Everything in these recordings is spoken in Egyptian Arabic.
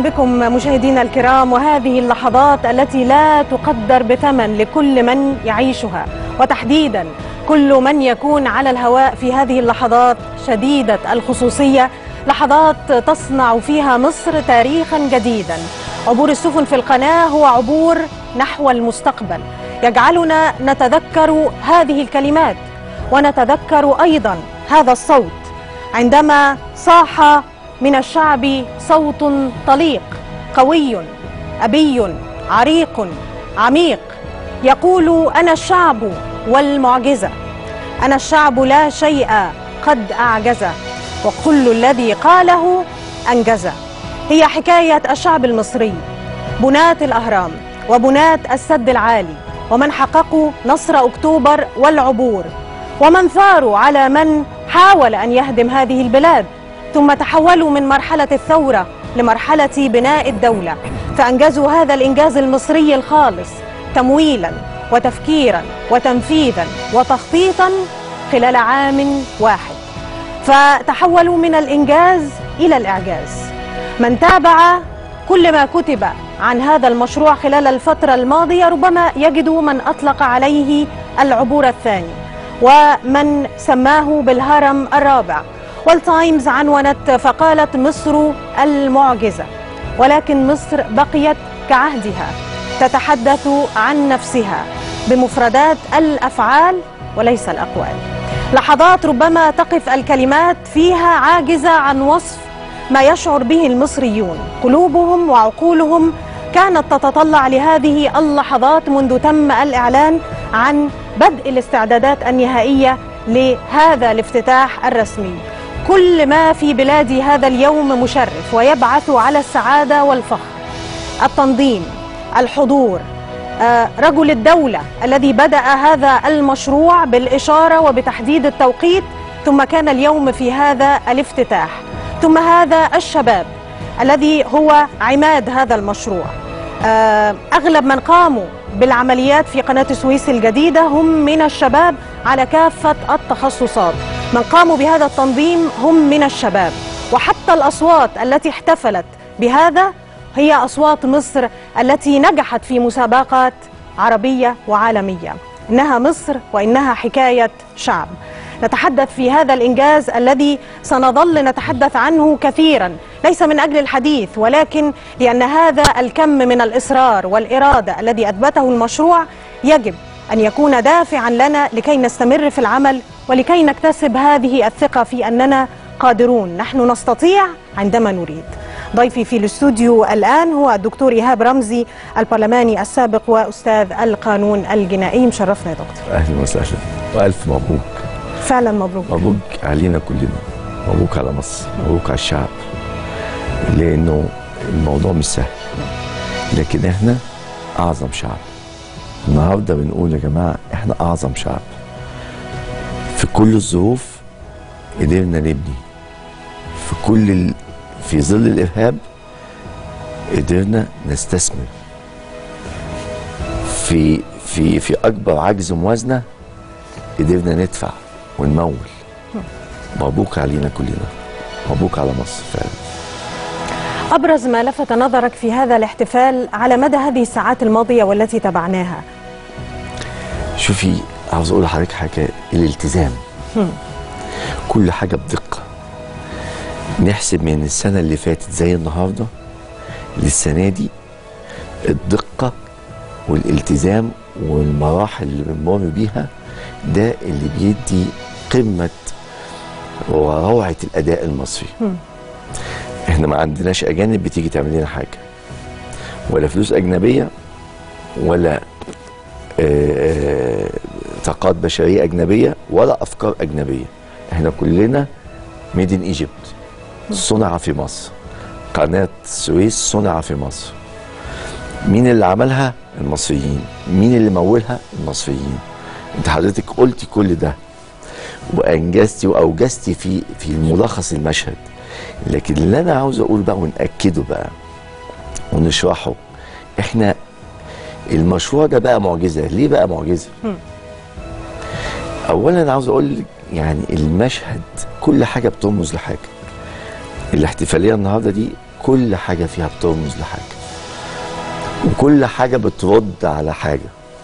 بكم مشاهدينا الكرام وهذه اللحظات التي لا تقدر بثمن لكل من يعيشها وتحديدا كل من يكون على الهواء في هذه اللحظات شديدة الخصوصية لحظات تصنع فيها مصر تاريخا جديدا عبور السفن في القناة هو عبور نحو المستقبل يجعلنا نتذكر هذه الكلمات ونتذكر أيضا هذا الصوت عندما صاح من الشعب صوت طليق قوي أبي عريق عميق يقول أنا الشعب والمعجزة أنا الشعب لا شيء قد أعجز وكل الذي قاله أنجز هي حكاية الشعب المصري بناة الأهرام وبناة السد العالي ومن حققوا نصر أكتوبر والعبور ومن ثاروا على من حاول أن يهدم هذه البلاد ثم تحولوا من مرحلة الثورة لمرحلة بناء الدولة فأنجزوا هذا الإنجاز المصري الخالص تمويلا وتفكيرا وتنفيذا وتخطيطا خلال عام واحد فتحولوا من الإنجاز إلى الإعجاز من تابع كل ما كتب عن هذا المشروع خلال الفترة الماضية ربما يجد من أطلق عليه العبور الثاني ومن سماه بالهرم الرابع والتايمز عنونت فقالت مصر المعجزة ولكن مصر بقيت كعهدها تتحدث عن نفسها بمفردات الأفعال وليس الأقوال لحظات ربما تقف الكلمات فيها عاجزة عن وصف ما يشعر به المصريون قلوبهم وعقولهم كانت تتطلع لهذه اللحظات منذ تم الإعلان عن بدء الاستعدادات النهائية لهذا الافتتاح الرسمي كل ما في بلادي هذا اليوم مشرف ويبعث على السعادة والفخر التنظيم الحضور رجل الدولة الذي بدأ هذا المشروع بالإشارة وبتحديد التوقيت ثم كان اليوم في هذا الافتتاح ثم هذا الشباب الذي هو عماد هذا المشروع أغلب من قاموا بالعمليات في قناة السويس الجديدة هم من الشباب على كافة التخصصات من قاموا بهذا التنظيم هم من الشباب وحتى الأصوات التي احتفلت بهذا هي أصوات مصر التي نجحت في مسابقات عربية وعالمية إنها مصر وإنها حكاية شعب نتحدث في هذا الإنجاز الذي سنظل نتحدث عنه كثيرا ليس من أجل الحديث ولكن لأن هذا الكم من الإصرار والإرادة الذي أثبته المشروع يجب أن يكون دافعا لنا لكي نستمر في العمل ولكي نكتسب هذه الثقة في أننا قادرون نحن نستطيع عندما نريد ضيفي في الاستوديو الآن هو الدكتور إيهاب رمزي البرلماني السابق وأستاذ القانون الجنائي مشرفنا يا دكتور أهلا وسهلا وألف مبروك فعلا مبروك مبروك علينا كلنا مبروك على مصر مبروك على الشعب لأنه الموضوع مش سهل لكن احنا أعظم شعب النهارده بنقول يا جماعة احنا أعظم شعب في كل الظروف قدرنا نبني في كل ال... في ظل الارهاب قدرنا نستثمر في في في اكبر عجز موازنه قدرنا ندفع ونمول مبروك علينا كلنا مبروك على مصر فعلا أبرز ما لفت نظرك في هذا الاحتفال على مدى هذه الساعات الماضية والتي تبعناها شوفي عاوز اقول لحضرتك حاجه الالتزام كل حاجه بدقه نحسب من السنه اللي فاتت زي النهارده للسنه دي الدقه والالتزام والمراحل اللي بنمر بيها ده اللي بيدي قمه وروعه الاداء المصري احنا ما عندناش اجانب بتيجي تعمل لنا حاجه ولا فلوس اجنبيه ولا آه طاقات بشريه اجنبيه ولا افكار اجنبيه احنا كلنا ميد ان ايجيبت صنع في مصر قناه السويس صنع في مصر مين اللي عملها المصريين مين اللي مولها المصريين انت حضرتك قلتي كل ده وانجزتي واوجزتي في في ملخص المشهد لكن اللي انا عاوز اقول بقى وناكده بقى ونشرحه احنا المشروع ده بقى معجزه ليه بقى معجزه اولا انا عاوز اقول يعني المشهد كل حاجه بترمز لحاجه الاحتفاليه النهارده دي كل حاجه فيها بترمز لحاجه وكل حاجه بترد على حاجه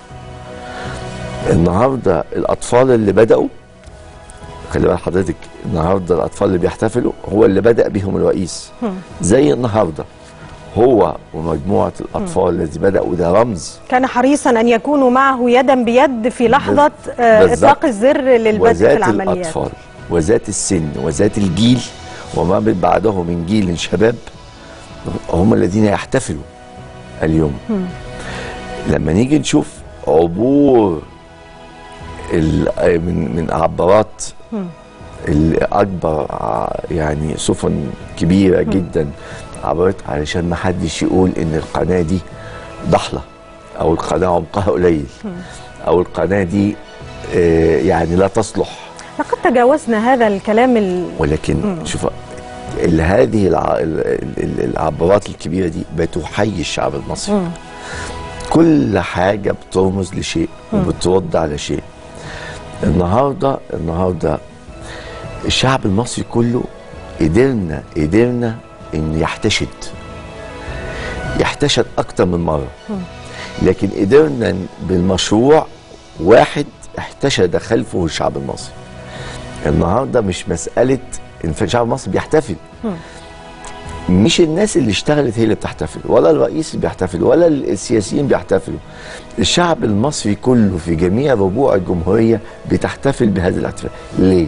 النهارده الاطفال اللي بداوا خلي بال حضرتك النهارده الاطفال اللي بيحتفلوا هو اللي بدا بيهم الرئيس زي النهارده هو ومجموعه الاطفال الذي بداوا ده رمز كان حريصا ان يكونوا معه يدا بيد في لحظه آه، بالظبط. اطلاق الزر للبدء في وذات العمليات الاطفال وذات السن وذات الجيل وما من بعده من جيل شباب هم الذين يحتفلوا اليوم لما نيجي نشوف عبور ال- من من عبارات الاكبر ع- يعني سفن كبيره جدا عبرت علشان ما حدش يقول ان القناه دي ضحله او القناه عمقها قليل او القناه دي آه، يعني لا تصلح لقد تجاوزنا هذا الكلام ال... ولكن شوف ال- هذه الع- ال- ال- العبارات الكبيره دي بتحيي الشعب المصري كل حاجه بترمز لشيء وبترد على شيء النهارده النهارده الشعب المصري كله قدرنا قدرنا ان يحتشد يحتشد اكتر من مره لكن قدرنا ن- بالمشروع واحد احتشد خلفه الشعب المصري النهارده مش مساله ان الشعب المصري بيحتفل مش الناس اللي اشتغلت هي اللي بتحتفل ولا الرئيس اللي بيحتفل ولا السياسيين بيحتفلوا الشعب المصري كله في جميع ربوع الجمهورية بتحتفل بهذا الاحتفال ليه؟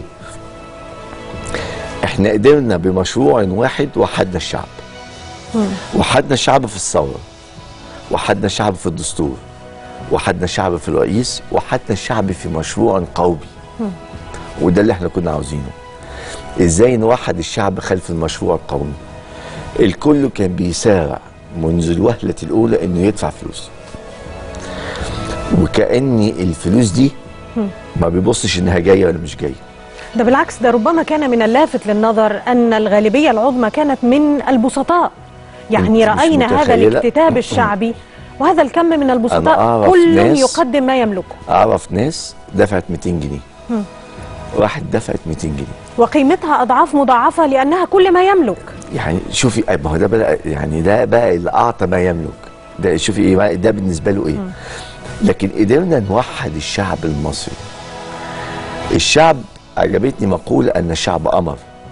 احنا قدرنا بمشروع واحد وحدنا الشعب وحدنا الشعب في الثورة وحدنا الشعب في الدستور وحدنا الشعب في الرئيس وحدنا الشعب في مشروع قومي وده اللي احنا كنا عاوزينه ازاي نوحد الشعب خلف المشروع القومي الكل كان بيسارع منذ الوهلة الأولى إنه يدفع فلوس وكأن الفلوس دي ما بيبصش إنها جاية ولا مش جاية ده بالعكس ده ربما كان من اللافت للنظر ان الغالبيه العظمى كانت من البسطاء يعني أنت مش راينا هذا متخيلة؟ الاكتتاب الشعبي وهذا الكم من أنا البسطاء أعرف كل ناس- يقدم ما يملكه أعرف ناس دفعت 200 جنيه واحد دفعت 200 جنيه وقيمتها اضعاف مضاعفه لانها كل ما يملك يعني شوفي أي- ما هو ده بقى يعني ده بقى اللي أعطى ما يملك ده شوفي إيه بقى ده بالنسبة له إيه لكن قدرنا نوحد الشعب المصري الشعب عجبتني مقولة أن الشعب أمر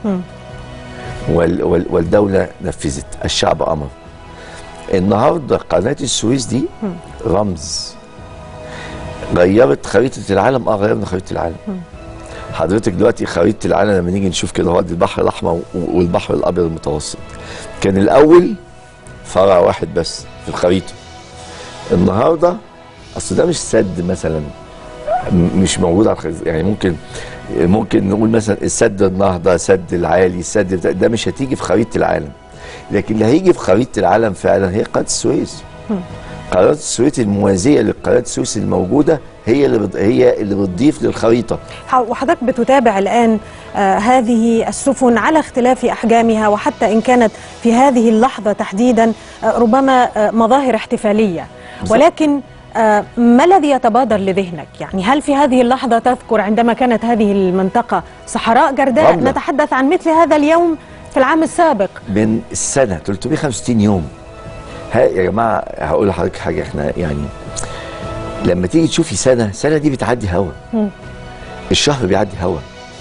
وال وال والدولة نفذت الشعب أمر النهاردة قناة السويس دي رمز غيرت خريطة العالم اه غيرنا خريطة العالم حضرتك دلوقتي خريطة العالم لما نيجي نشوف كده هو البحر الأحمر و- والبحر الأبيض المتوسط كان الأول فرع واحد بس في الخريطة النهارده أصل ده مش سد مثلا م- مش موجود على الخريطة يعني ممكن ممكن نقول مثلا السد النهضه سد العالي السد بتاع- ده مش هتيجي في خريطه العالم لكن اللي هيجي في خريطه العالم فعلا هي قناه السويس قناه السويس الموازيه لقناه السويس الموجوده هي اللي بت... هي اللي بتضيف للخريطه ح- وحضرتك بتتابع الآن آه هذه السفن على اختلاف أحجامها وحتى إن كانت في هذه اللحظة تحديدا آه ربما آه مظاهر احتفالية بالظبط. ولكن آه ما الذي يتبادر لذهنك؟ يعني هل في هذه اللحظة تذكر عندما كانت هذه المنطقة صحراء جرداء رملة. نتحدث عن مثل هذا اليوم في العام السابق من السنه 365 يوم ها يا جماعه هقول لحضرتك حاجه احنا يعني لما تيجي تشوفي سنه سنه دي بتعدي هوا الشهر بيعدي هوا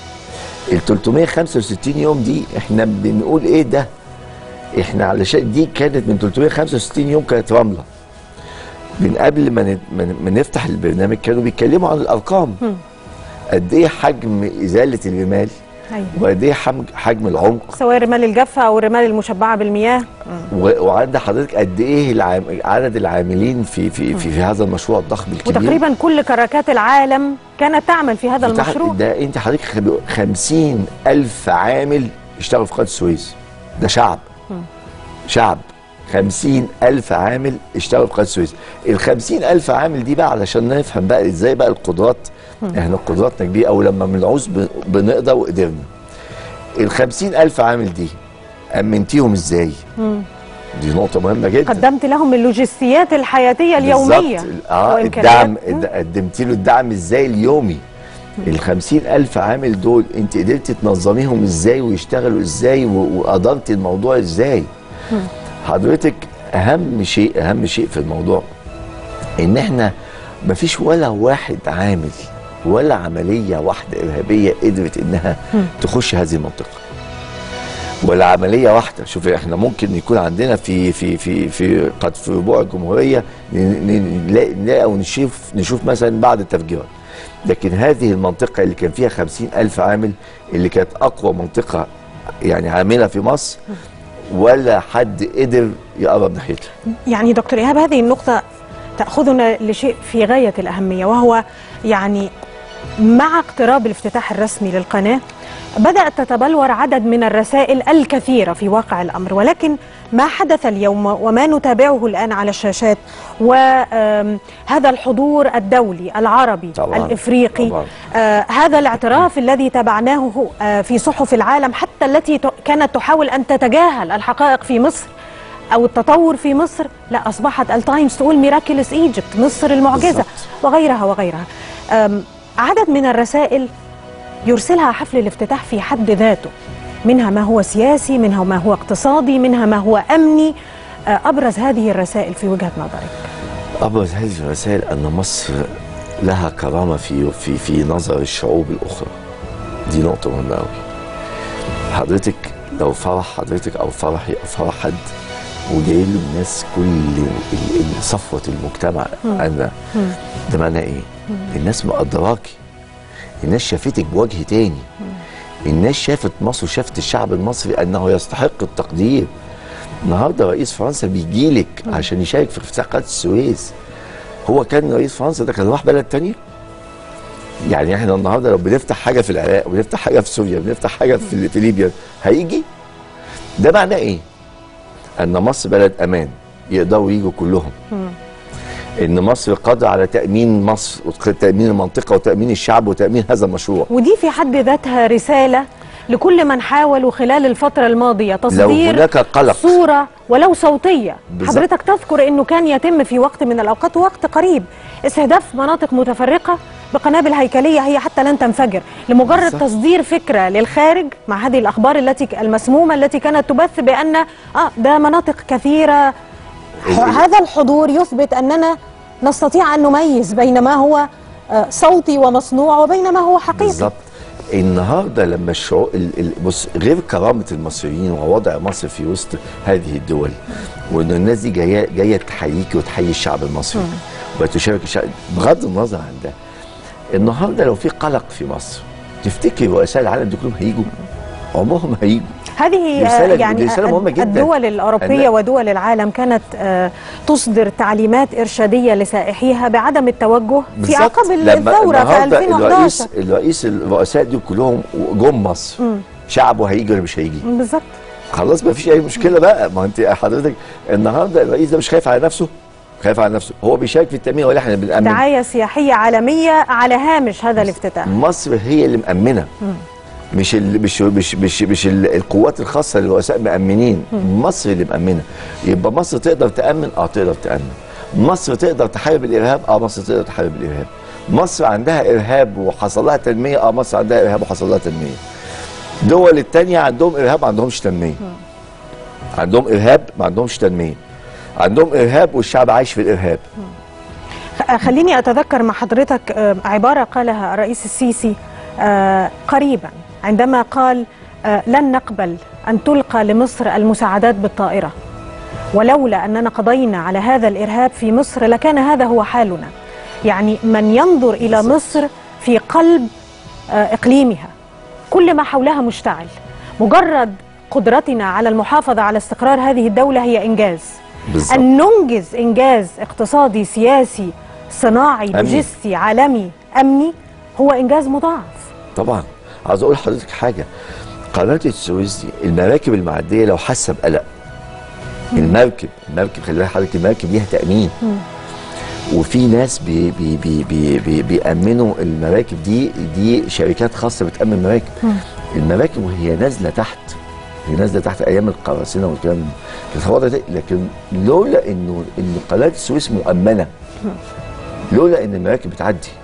ال 365 يوم دي احنا بنقول ايه ده احنا علشان دي كانت من 365 يوم كانت رمله من قبل ما ن- ما ن- ما نفتح البرنامج كانوا بيتكلموا عن الارقام قد ايه حجم ازاله الرمال أيوة. وقد ايه حجم حجم العمق سواء الرمال الجافة أو الرمال المشبعة بالمياه و- وعند حضرتك قد ايه العام عدد العاملين في في في, في هذا المشروع الضخم الكبير وتقريبا كل كراكات العالم كانت تعمل في هذا بتاع- المشروع ده انت حضرتك خب- خمسين الف عامل اشتغلوا في قناه السويس ده شعب شعب خمسين ألف عامل اشتغلوا في قناة السويس الخمسين ألف عامل دي بقى علشان نفهم بقى ازاي بقى القدرات احنا قدراتنا كبيرة أو لما بنعوز ب- بنقدر وقدرنا الخمسين ألف عامل دي أمنتيهم ازاي دي نقطة مهمة جدا قدمت لهم اللوجستيات الحياتية اليومية بالظبط. اه وإمكانيات. الدعم الد- قدمت له الدعم ازاي اليومي ال ألف عامل دول انت قدرت تنظميهم ازاي ويشتغلوا ازاي و- وادرت الموضوع ازاي حضرتك اهم شيء اهم شيء في الموضوع ان احنا مفيش ولا واحد عامل ولا عمليه واحده ارهابيه قدرت انها تخش هذه المنطقه ولا عمليه واحده شوفي احنا ممكن يكون عندنا في في في في قد في ربوع الجمهوريه ن- ن- نلاقي نلاقي او نشوف نشوف مثلا بعض التفجيرات لكن هذه المنطقه اللي كان فيها خمسين ألف عامل اللي كانت اقوى منطقه يعني عامله في مصر ولا حد قدر يقرب ناحيتها يعني دكتور إيهاب هذه النقطة تأخذنا لشيء في غاية الأهمية وهو يعني مع اقتراب الافتتاح الرسمي للقناة بدأت تتبلور عدد من الرسائل الكثيرة في واقع الأمر ولكن ما حدث اليوم وما نتابعه الآن على الشاشات وهذا الحضور الدولي العربي طبعاً، الإفريقي طبعاً. آه، هذا الاعتراف الذي تابعناه آه، في صحف العالم حتى التي ت- كانت تحاول أن تتجاهل الحقائق في مصر أو التطور في مصر لا أصبحت التايمز تقول ميراكلس إيجيبت مصر المعجزة بالضبط. وغيرها وغيرها أم، عدد من الرسائل يرسلها حفل الافتتاح في حد ذاته منها ما هو سياسي منها ما هو اقتصادي منها ما هو أمني آه، أبرز هذه الرسائل في وجهة نظرك ابرز هذه الرسائل ان مصر لها كرامه في في في نظر الشعوب الاخرى دي نقطه مهمه قوي حضرتك لو فرح حضرتك او فرحي او فرح حد وجاي له الناس كل ال- ال- صفوه المجتمع انا ده معناه ايه؟ الناس مقدراكي الناس شافتك بوجه تاني الناس شافت مصر وشافت الشعب المصري انه يستحق التقدير النهارده رئيس فرنسا بيجي لك عشان يشارك في افتتاح قناه السويس هو كان رئيس فرنسا ده كان راح بلد تانية يعني احنا النهارده لو بنفتح حاجه في العراق وبنفتح حاجه في سوريا بنفتح حاجه في, في ليبيا هيجي ده معناه ايه؟ ان مصر بلد امان يقدروا يجوا كلهم ان مصر قادره على تامين مصر وتامين المنطقه وتامين الشعب وتامين هذا المشروع ودي في حد ذاتها رسالة لكل من حاولوا خلال الفترة الماضية لو تصدير هناك قلق صورة ولو صوتية بالظبط. حضرتك تذكر أنه كان يتم في وقت من الأوقات وقت قريب استهداف مناطق متفرقة بقنابل هيكلية هي حتى لن تنفجر لمجرد بالظبط. تصدير فكرة للخارج مع هذه الأخبار التي المسمومة التي كانت تبث بأن آه ده مناطق كثيرة ال- هذا الحضور يثبت أننا نستطيع أن نميز بين ما هو آه، صوتي ومصنوع وبين ما هو حقيقي بالظبط النهارده لما الشعوب ال- ال- بص غير كرامه المصريين ووضع مصر في وسط هذه الدول وان الناس دي جايه جايه تحييكي وتحيي الشعب المصري وتشارك الشعب بغض النظر عن ده النهارده لو في قلق في مصر تفتكر رؤساء العالم دول كلهم هيجوا عمرهم ما هيجوا هذه دي رسالة- آه، يعني دي رسالة مهمة جداً. الدول الأوروبية أنا- ودول العالم كانت آه، تصدر تعليمات إرشادية لسائحيها بعدم التوجه في بالظبط. عقب لما الثورة في النهاردة 2011 الرئيس الرئيس الرؤساء دول كلهم جم مصر شعبه هيجي ولا مش هيجي بالظبط خلاص ما فيش اي مشكله بقى ما انت حضرتك النهارده الرئيس ده مش خايف على نفسه خايف على نفسه هو بيشارك في التامين ولا احنا بنامن دعاية سياحية عالمية على هامش هذا الافتتاح مصر هي اللي مامنه مش ال مش مش مش مش ال- القوات الخاصه للرؤساء مامنين مصر اللي مامنه يبقى مصر تقدر تامن اه تقدر تامن مصر تقدر تحارب الارهاب اه مصر تقدر تحارب الارهاب مصر عندها ارهاب وحصل لها تنميه اه مصر عندها ارهاب وحصل لها تنميه دول التانية عندهم ارهاب ما عندهمش تنميه عندهم ارهاب ما عندهمش تنميه عندهم ارهاب والشعب عايش في الارهاب خ- خليني أتذكر مع حضرتك آه، عبارة قالها الرئيس السيسي آه، قريبا عندما قال آه، لن نقبل أن تلقى لمصر المساعدات بالطائرة ولولا أننا قضينا على هذا الإرهاب في مصر لكان هذا هو حالنا يعني من ينظر إلى مصر في قلب آه، إقليمها كل ما حولها مشتعل مجرد قدرتنا على المحافظة على استقرار هذه الدولة هي إنجاز بالظبط أن ننجز إنجاز اقتصادي سياسي صناعي أمني. لوجستي عالمي أمني هو إنجاز مضاعف طبعا عاوز اقول لحضرتك حاجه قناه السويس دي المراكب المعديه لو حاسه بقلق المركب المركب خلي بالك حضرتك المركب ليها تامين وفي ناس بي بي بي بي بي بيأمنوا المراكب دي دي شركات خاصه بتأمن مراكب المراكب وهي نازله تحت هي نازله تحت ايام القراصنه والكلام ده كانت الوضع ده لكن لولا انه ان قناه السويس مؤمنه لولا ان المراكب بتعدي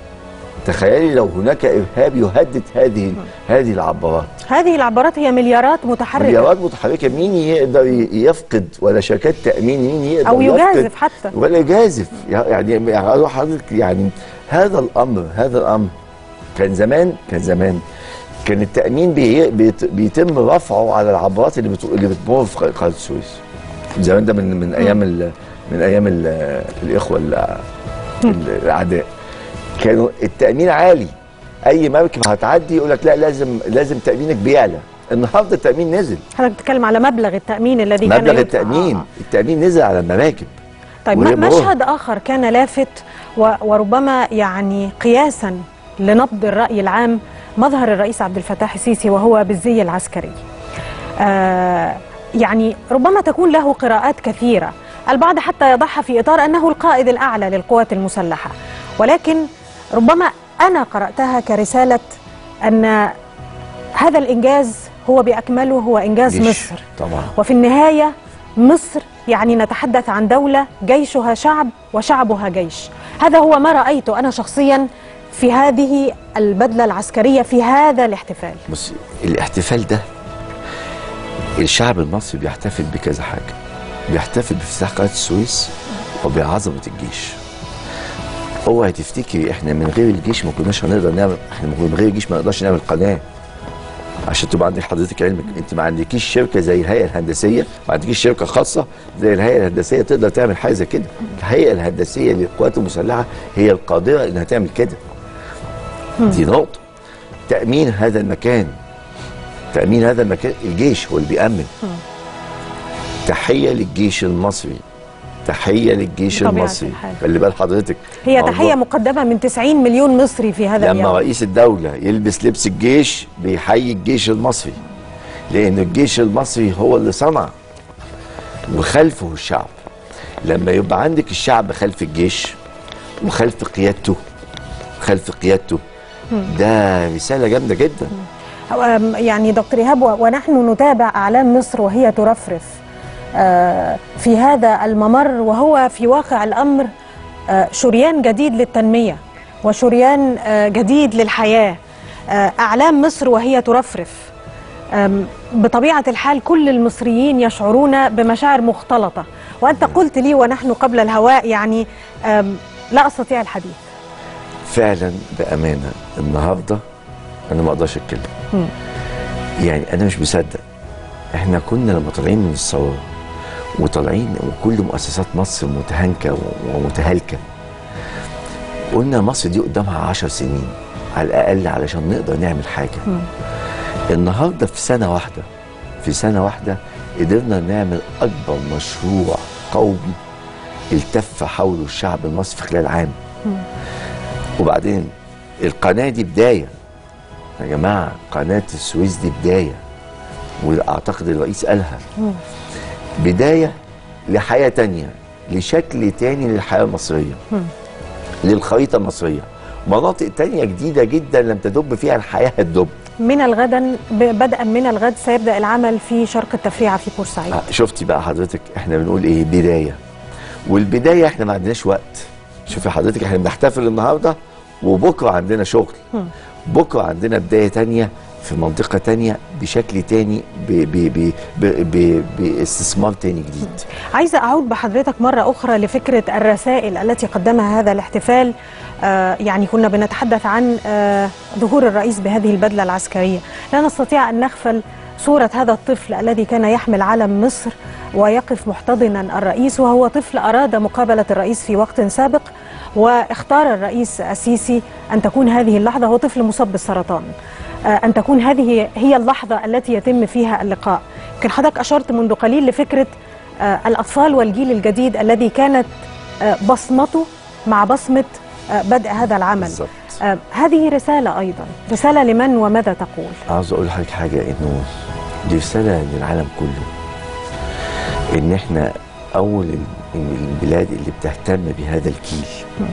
تخيلي لو هناك ارهاب يهدد هذه هذه العبارات هذه العبارات هي مليارات متحركة مليارات متحركه مين يقدر ي- يفقد ولا شركات تامين مين يقدر أو يفقد يجازف حتى. ولا يجازف يعني يعني أقول حضرتك يعني هذا الامر هذا الامر كان زمان كان زمان كان التامين بي بيت- بيتم رفعه على العبارات اللي بت- اللي بتمر في قناه السويس زمان ده من من ايام ال من ايام ال الاخوه ال- الاعداء كانوا التامين عالي اي مركب هتعدي يقول لك لا لازم لازم تامينك بيعلى النهارده التامين نزل حضرتك بتتكلم على مبلغ التأمين الذي كان مبلغ يدفع. التامين آه. التامين نزل على المراكب طيب وهي م- مرور. مشهد آخر كان لافت و- وربما يعني قياسا لنبض الرأي العام مظهر الرئيس عبد الفتاح السيسي وهو بالزي العسكري آه يعني ربما تكون له قراءات كثيرة البعض حتى يضعها في إطار أنه القائد الأعلى للقوات المسلحة ولكن ربما أنا قرأتها كرسالة أن هذا الإنجاز هو بأكمله هو إنجاز جيش. مصر طبعا وفي النهاية مصر يعني نتحدث عن دولة جيشها شعب وشعبها جيش هذا هو ما رأيته أنا شخصيا في هذه البدلة العسكرية في هذا الاحتفال بص الاحتفال ده الشعب المصري بيحتفل بكذا حاجه بيحتفل بافتتاح قناه السويس وبعظمه الجيش اوعي تفتكري احنا من غير الجيش ما كناش هنقدر نعمل احنا من غير الجيش ما نقدرش نعمل قناه عشان تبقى عندك حضرتك علمك انت ما عندكيش شركه زي الهيئه الهندسيه ما عندكيش شركه خاصه زي الهيئه الهندسيه تقدر تعمل حاجه زي كده الهيئه الهندسيه للقوات المسلحه هي القادره انها تعمل كده دي نقطه تامين هذا المكان تامين هذا المكان الجيش هو اللي بيامن تحيه للجيش المصري تحيه للجيش بطبيعة المصري الحال. خلي بال حضرتك هي موضوع- تحية مقدمة من 90 مليون مصري في هذا لما اليوم رئيس الدولة يلبس لبس الجيش بيحيي الجيش المصري لأن الجيش المصري هو اللي صنع وخلفه الشعب لما يبقى عندك الشعب خلف الجيش وخلف قيادته خلف قيادته ده رسالة جامدة جدا أم، يعني دكتور إيهاب و- ونحن نتابع أعلام مصر وهي ترفرف آه، في هذا الممر وهو في واقع الأمر آه، شريان جديد للتنمية وشريان آه، جديد للحياة آه، أعلام مصر وهي ترفرف أم، بطبيعة الحال كل المصريين يشعرون بمشاعر مختلطة وأنت قلت لي ونحن قبل الهواء يعني أم، لا أستطيع الحديث فعلا بأمانة النهاردة أنا ما أقدرش أتكلم يعني أنا مش مصدق إحنا كنا لما طالعين من الثورة وطالعين وكل مؤسسات مصر متهانكة ومتهالكة قلنا مصر دي قدامها عشر سنين على الأقل علشان نقدر نعمل حاجة النهاردة في سنة واحدة في سنة واحدة قدرنا نعمل أكبر مشروع قومي التف حوله الشعب المصري في خلال عام وبعدين القناة دي بداية يا جماعة قناة السويس دي بداية وأعتقد الرئيس قالها بداية لحياة تانية لشكل تاني للحياة المصرية للخريطة المصرية مناطق تانية جديدة جدا لم تدب فيها الحياة الدب من الغد ب- بدءا من الغد سيبدأ العمل في شرق التفريعة في بورسعيد آه، شفتي بقى حضرتك احنا بنقول ايه بداية والبداية احنا ما عندناش وقت شوفي حضرتك احنا بنحتفل النهاردة وبكرة عندنا شغل بكرة عندنا بداية تانية في منطقة تانية بشكل تاني ب ب ب ب ب باستثمار تاني جديد عايزة أعود بحضرتك مرة أخرى لفكرة الرسائل التي قدمها هذا الاحتفال آه يعني كنا بنتحدث عن آه ظهور الرئيس بهذه البدلة العسكرية لا نستطيع أن نغفل صورة هذا الطفل الذي كان يحمل علم مصر ويقف محتضنا الرئيس وهو طفل أراد مقابلة الرئيس في وقت سابق واختار الرئيس السيسي أن تكون هذه اللحظة هو طفل مصاب بالسرطان آه، أن تكون هذه هي اللحظة التي يتم فيها اللقاء يمكن حضرتك أشرت منذ قليل لفكرة آه، الأطفال والجيل الجديد الذي كانت آه، بصمته مع بصمة آه، بدء هذا العمل بالظبط. آه، هذه رسالة أيضا رسالة لمن وماذا تقول عاوز اقول لحضرتك حاجة انه دي رسالة للعالم كله ان احنا اول ال- البلاد اللي بتهتم بهذا الجيل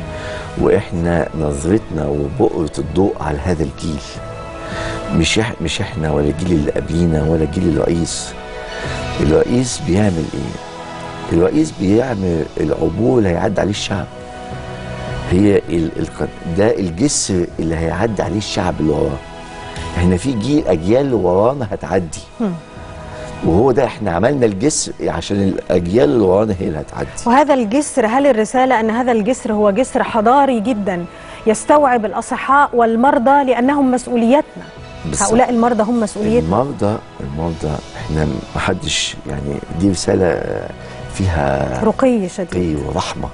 واحنا نظرتنا وبؤرة الضوء على هذا الجيل مش إح مش احنا ولا الجيل اللي قبلينا ولا جيل الرئيس الرئيس بيعمل ايه الرئيس بيعمل العبور اللي هيعدي عليه الشعب هي ال... ال... ده الجسر اللي هيعدي عليه الشعب اللي وراه احنا في جيل اجيال اللي ورانا هتعدي وهو ده احنا عملنا الجسر عشان الاجيال اللي ورانا هي اللي هتعدي وهذا الجسر هل الرسالة أن هذا الجسر هو جسر حضاري جدا يستوعب الأصحاء والمرضى لأنهم مسؤوليتنا بالظبط. هؤلاء المرضى هم مسؤوليتنا المرضى المرضى احنا محدش يعني دي رساله فيها رقي شديد رقي ورحمه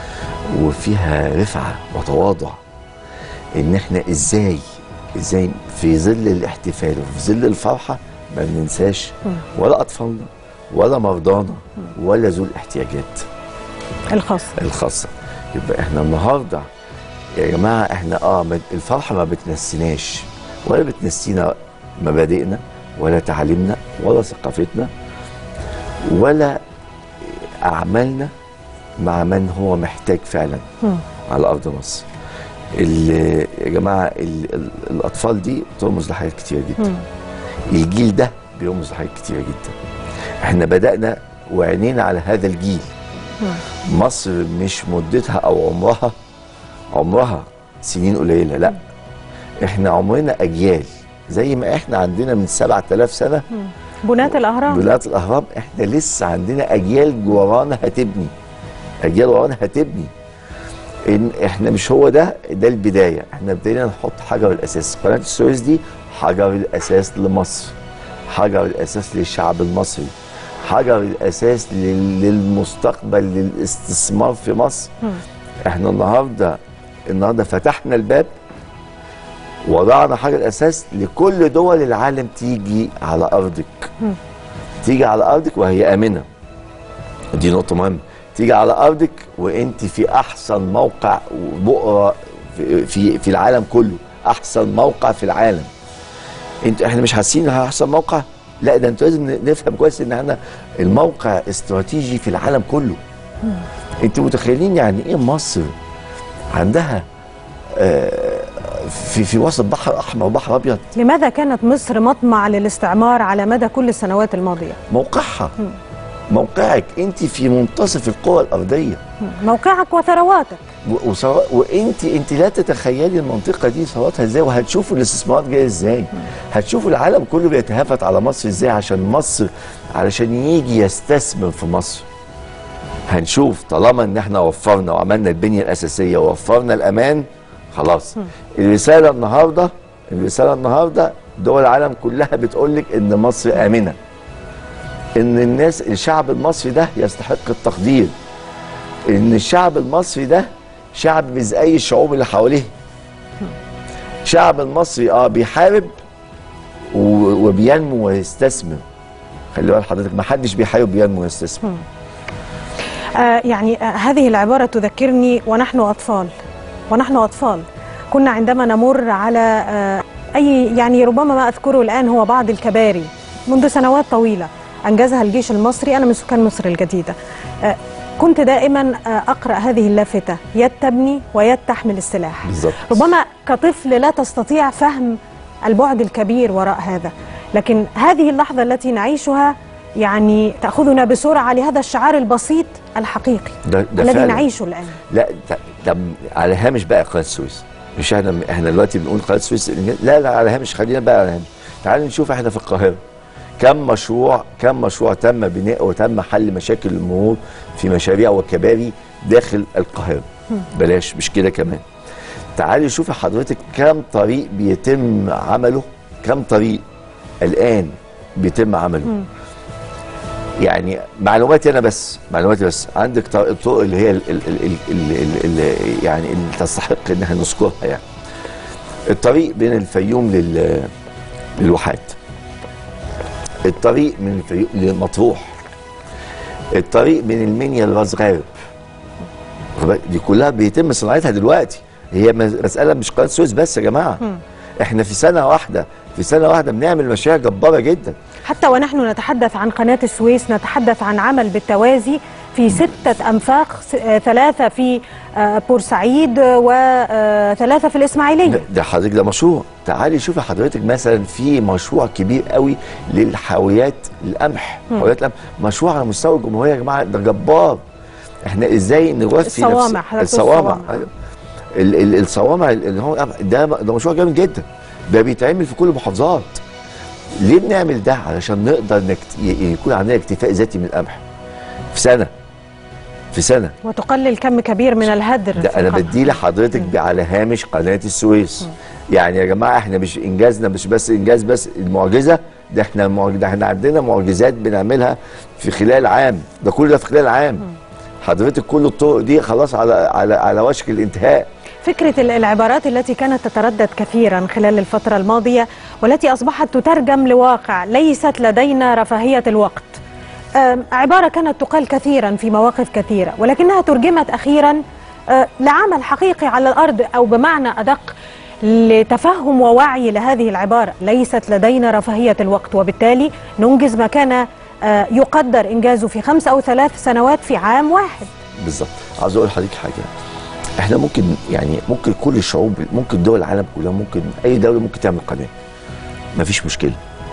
وفيها رفعه وتواضع ان احنا ازاي ازاي في ظل الاحتفال وفي ظل الفرحه ما بننساش ولا اطفالنا ولا مرضانا ولا ذو الاحتياجات الخاصة الخاصه يبقى احنا النهارده يا جماعه احنا اه ما- الفرحه ما بتنسيناش ولا بتنسينا مبادئنا ولا تعاليمنا ولا ثقافتنا ولا اعمالنا مع من هو محتاج فعلا على ارض مصر ال- يا جماعه ال- ال- الاطفال دي بترمز لحاجات كتيره جدا الجيل ده بيرمز لحاجات كتيره جدا احنا بدانا وعينينا على هذا الجيل مصر مش مدتها او عمرها عمرها سنين قليله لا احنا عمرنا اجيال زي ما احنا عندنا من 7000 سنه بناة الأهرام بلاد الاهرام احنا لسه عندنا اجيال ورانا هتبني اجيال ورانا هتبني ان احنا مش هو ده ده البدايه احنا بدينا نحط حجر الاساس قناه السويس دي حجر الاساس لمصر حجر الاساس للشعب المصري حجر الاساس لل- للمستقبل للاستثمار في مصر احنا النهارده النهارده فتحنا الباب وضعنا حجر الاساس لكل دول العالم تيجي على ارضك تيجي على ارضك وهي امنه دي نقطه مهمه تيجي على ارضك وانت في احسن موقع وبؤره في في, في العالم كله احسن موقع في العالم انت احنا مش حاسين انها احسن موقع لا ده انتوا لازم نفهم كويس ان احنا الموقع استراتيجي في العالم كله انتوا متخيلين يعني ايه مصر عندها آه، في في وسط بحر احمر وبحر ابيض لماذا كانت مصر مطمع للاستعمار على مدى كل السنوات الماضية موقعها موقعك انت في منتصف القوى الارضيه موقعك وثرواتك و- وسواء وانت انت لا تتخيلي المنطقه دي ثرواتها ازاي وهتشوفوا الاستثمارات جايه ازاي هتشوفوا العالم كله بيتهافت على مصر ازاي عشان مصر علشان يجي يستثمر في مصر هنشوف طالما ان احنا وفرنا وعملنا البنيه الاساسيه ووفرنا الامان خلاص الرساله النهارده الرساله النهارده دول العالم كلها بتقول لك ان مصر امنه ان الناس الشعب المصري ده يستحق التقدير ان الشعب المصري ده شعب مش زي الشعوب اللي حواليه شعب المصري اه بيحارب و- وبينمو ويستثمر خلي بال حضرتك ما حدش بيحارب وينمو ويستثمر آه يعني آه هذه العبارة تذكرني ونحن أطفال ونحن أطفال كنا عندما نمر على آه أي يعني ربما ما أذكره الآن هو بعض الكباري منذ سنوات طويلة أنجزها الجيش المصري أنا من سكان مصر الجديدة آه كنت دائما آه أقرأ هذه اللافتة يد تبني ويد تحمل السلاح بالظبط. ربما كطفل لا تستطيع فهم البعد الكبير وراء هذا لكن هذه اللحظة التي نعيشها يعني تأخذنا بسرعة لهذا الشعار البسيط الحقيقي ده ده الذي فعلا. نعيشه الآن لا ده, ده على هامش بقى قناه السويس مش احنا احنا دلوقتي بنقول قناه السويس لا لا على هامش خلينا بقى على هامش تعالوا نشوف احنا في القاهره كم مشروع كم مشروع تم بناء وتم حل مشاكل المرور في مشاريع وكباري داخل القاهره بلاش مش كده كمان تعالي شوفي حضرتك كم طريق بيتم عمله كم طريق الان بيتم عمله يعني معلوماتي انا بس معلوماتي بس عندك ط- الطرق اللي هي ال ال ال ال ال ال يعني اللي تستحق ان احنا نذكرها يعني الطريق بين الفيوم لل للواحات الطريق من الفيوم لمطروح الطريق من المنيا لراس غارب واخد بالك؟ دي كلها بيتم صناعتها دلوقتي هي مس- مساله مش قناه السويس بس يا جماعه احنا في سنه واحده في سنه واحده بنعمل مشاريع جباره جدا حتى ونحن نتحدث عن قناة السويس نتحدث عن عمل بالتوازي في ستة أنفاق س- آه، ثلاثة في آه، بورسعيد آه، وثلاثة في ده, الإسماعيلية ده حضرتك ده مشروع تعالي شوفي حضرتك مثلا في مشروع كبير قوي للحاويات القمح حاويات القمح مشروع على مستوى الجمهوريه يا جماعه ده جبار احنا ازاي نوفي الصوامع، نفس حضرتك الصوامع الصوامع. أيوة. ال- ال- الصوامع اللي هو ده ده مشروع جامد جدا ده بيتعمل في كل المحافظات ليه بنعمل ده علشان نقدر نكت... ي- يكون عندنا اكتفاء ذاتي من القمح في سنه في سنه وتقلل كم كبير من الهدر ده في انا القمح. بدي لحضرتك على هامش قناه السويس يعني يا جماعه احنا مش انجازنا مش بس انجاز بس المعجزه ده احنا معج- ده احنا عندنا معجزات بنعملها في خلال عام ده كل ده في خلال عام حضرتك كل الطرق دي خلاص على على على وشك الانتهاء فكرة ال- العبارات التي كانت تتردد كثيرا خلال الفترة الماضية والتي أصبحت تترجم لواقع ليست لدينا رفاهية الوقت آم، عبارة كانت تقال كثيرا في مواقف كثيرة ولكنها ترجمت أخيرا آه، لعمل حقيقي على الأرض أو بمعنى أدق لتفهم ووعي لهذه العبارة ليست لدينا رفاهية الوقت وبالتالي ننجز ما كان آه، يقدر إنجازه في خمس أو ثلاث سنوات في عام واحد بالظبط عاوز اقول لحضرتك حاجه احنا ممكن يعني ممكن كل الشعوب ممكن دول العالم كلها ممكن اي دوله ممكن تعمل قناه مفيش مشكله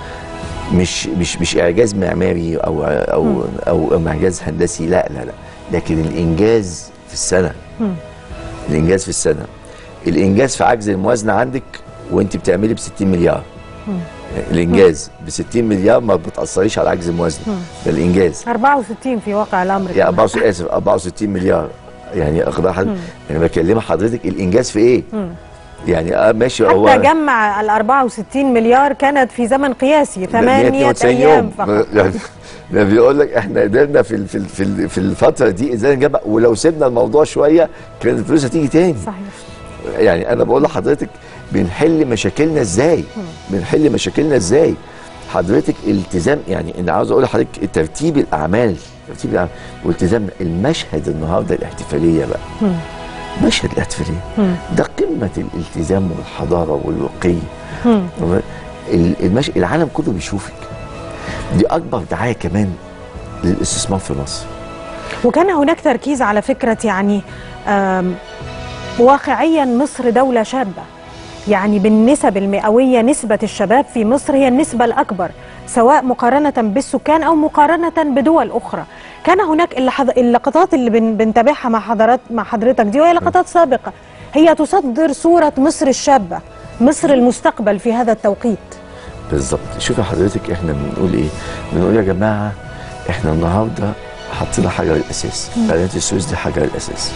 مش مش مش اعجاز معماري او او او اعجاز هندسي لا لا لا لكن الانجاز في السنه الانجاز في السنه الانجاز في عجز الموازنه عندك وانت بتعملي ب 60 مليار الانجاز ب 60 مليار ما بتاثريش على عجز الموازنه ده الانجاز 64 في واقع الأمر يا 64 اسف 64 مليار يعني اخبار حضرتك انا بكلم حضرتك الانجاز في ايه؟ يعني اه ماشي هو حتى جمع ال 64 مليار كانت في زمن قياسي ثمانية 192 أيام فقط يعني ده بيقول لك احنا قدرنا في ال- في ال- في ال- في الفتره دي ازاي نجمع ولو سيبنا الموضوع شويه كانت الفلوس هتيجي تاني صحيح يعني انا بقول لحضرتك بنحل مشاكلنا ازاي بنحل مشاكلنا ازاي حضرتك التزام يعني انا عاوز اقول لحضرتك ترتيب الاعمال ترتيب الاعمال والتزام المشهد النهارده الاحتفاليه بقى مشهد الاحتفاليه ده قمه الالتزام والحضاره والرقي ال- المش... العالم كله بيشوفك دي اكبر دعايه كمان للاستثمار في مصر وكان هناك تركيز على فكرة يعني آم، واقعيا مصر دولة شابة يعني بالنسب المئوية نسبة الشباب في مصر هي النسبة الأكبر سواء مقارنة بالسكان أو مقارنة بدول أخرى كان هناك اللحظ... اللقطات اللي بن... بنتابعها مع حضرات مع حضرتك دي وهي لقطات سابقة هي تصدر صورة مصر الشابة مصر المستقبل في هذا التوقيت بالظبط شوفي حضرتك احنا بنقول ايه بنقول يا جماعه احنا النهارده حطينا حجر الاساس قناه السويس دي حجر الاساس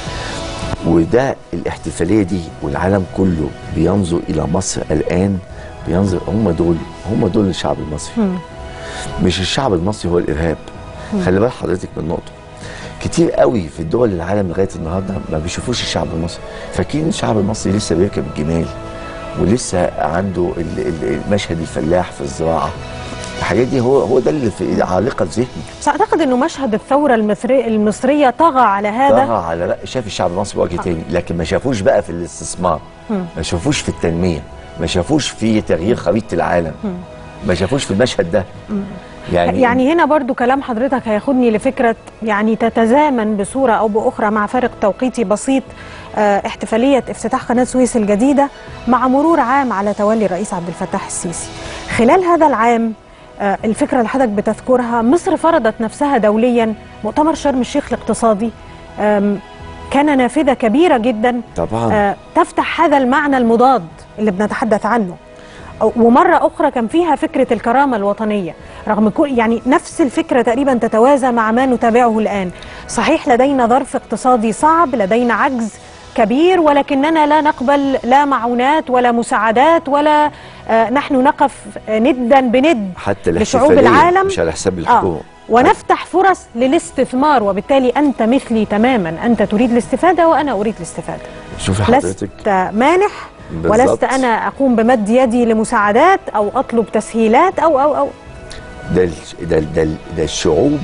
وده الاحتفاليه دي والعالم كله بينظر الى مصر الان بينظر هم دول هم دول الشعب المصري مش الشعب المصري هو الارهاب خلي بال حضرتك من نقطه كتير قوي في الدول العالم لغايه النهارده ما بيشوفوش الشعب المصري فاكرين الشعب المصري لسه بيركب الجمال ولسه عنده ال- ال- المشهد الفلاح في الزراعه الحاجات دي هو هو ده اللي في عالقه ذهني بس أعتقد أنه مشهد الثورة المصري المصرية طغى على هذا طغى على لا شاف الشعب المصري بوجه تاني لكن ما شافوش بقى في الاستثمار ما شافوش في التنميه ما شافوش في تغيير خريطه العالم ما شافوش في المشهد ده يعني يعني هنا برضو كلام حضرتك هياخدني لفكرة يعني تتزامن بصورة أو بأخرى مع فارق توقيتي بسيط آه، احتفالية افتتاح قناة سويس الجديدة مع مرور عام على تولي الرئيس عبد الفتاح السيسي خلال هذا العام آه، الفكرة اللي حضرتك بتذكرها مصر فرضت نفسها دوليا مؤتمر شرم الشيخ الاقتصادي آم، كان نافذة كبيرة جدا طبعا آه، تفتح هذا المعنى المضاد اللي بنتحدث عنه أو- ومرة أخرى كان فيها فكرة الكرامة الوطنية رغم كل يعني نفس الفكرة تقريبا تتوازى مع ما نتابعه الآن صحيح لدينا ظرف اقتصادي صعب لدينا عجز كبير ولكننا لا نقبل لا معونات ولا مساعدات ولا آه، نحن نقف آه، ندا بند حتى لشعوب الاحتفاليه العالم مش على حساب آه الحكومه ونفتح فرص للاستثمار وبالتالي أنت مثلي تماما أنت تريد الاستفادة وأنا أريد الاستفادة شوفي لست حضرتك مانح بالظبط. ولست انا اقوم بمد يدي لمساعدات او اطلب تسهيلات او او او ده الش- ده ده, ده الشعوب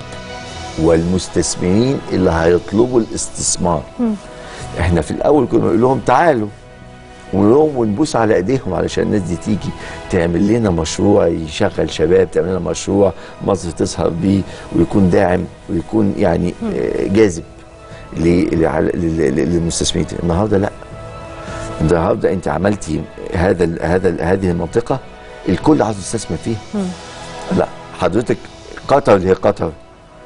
والمستثمرين اللي هيطلبوا الاستثمار احنا في الاول كنا بنقول لهم تعالوا ونقول لهم ونبوس على ايديهم علشان الناس دي تيجي تعمل لنا مشروع يشغل شباب تعمل لنا مشروع مصر تسهر بيه ويكون داعم ويكون يعني آه، جاذب ل- لعل- لل- لل- للمستثمرين النهارده لا النهارده انت عملتي هذا ال- هذا ال- هذه المنطقه الكل عاوز يستثمر فيها لا حضرتك قطر اللي هي قطر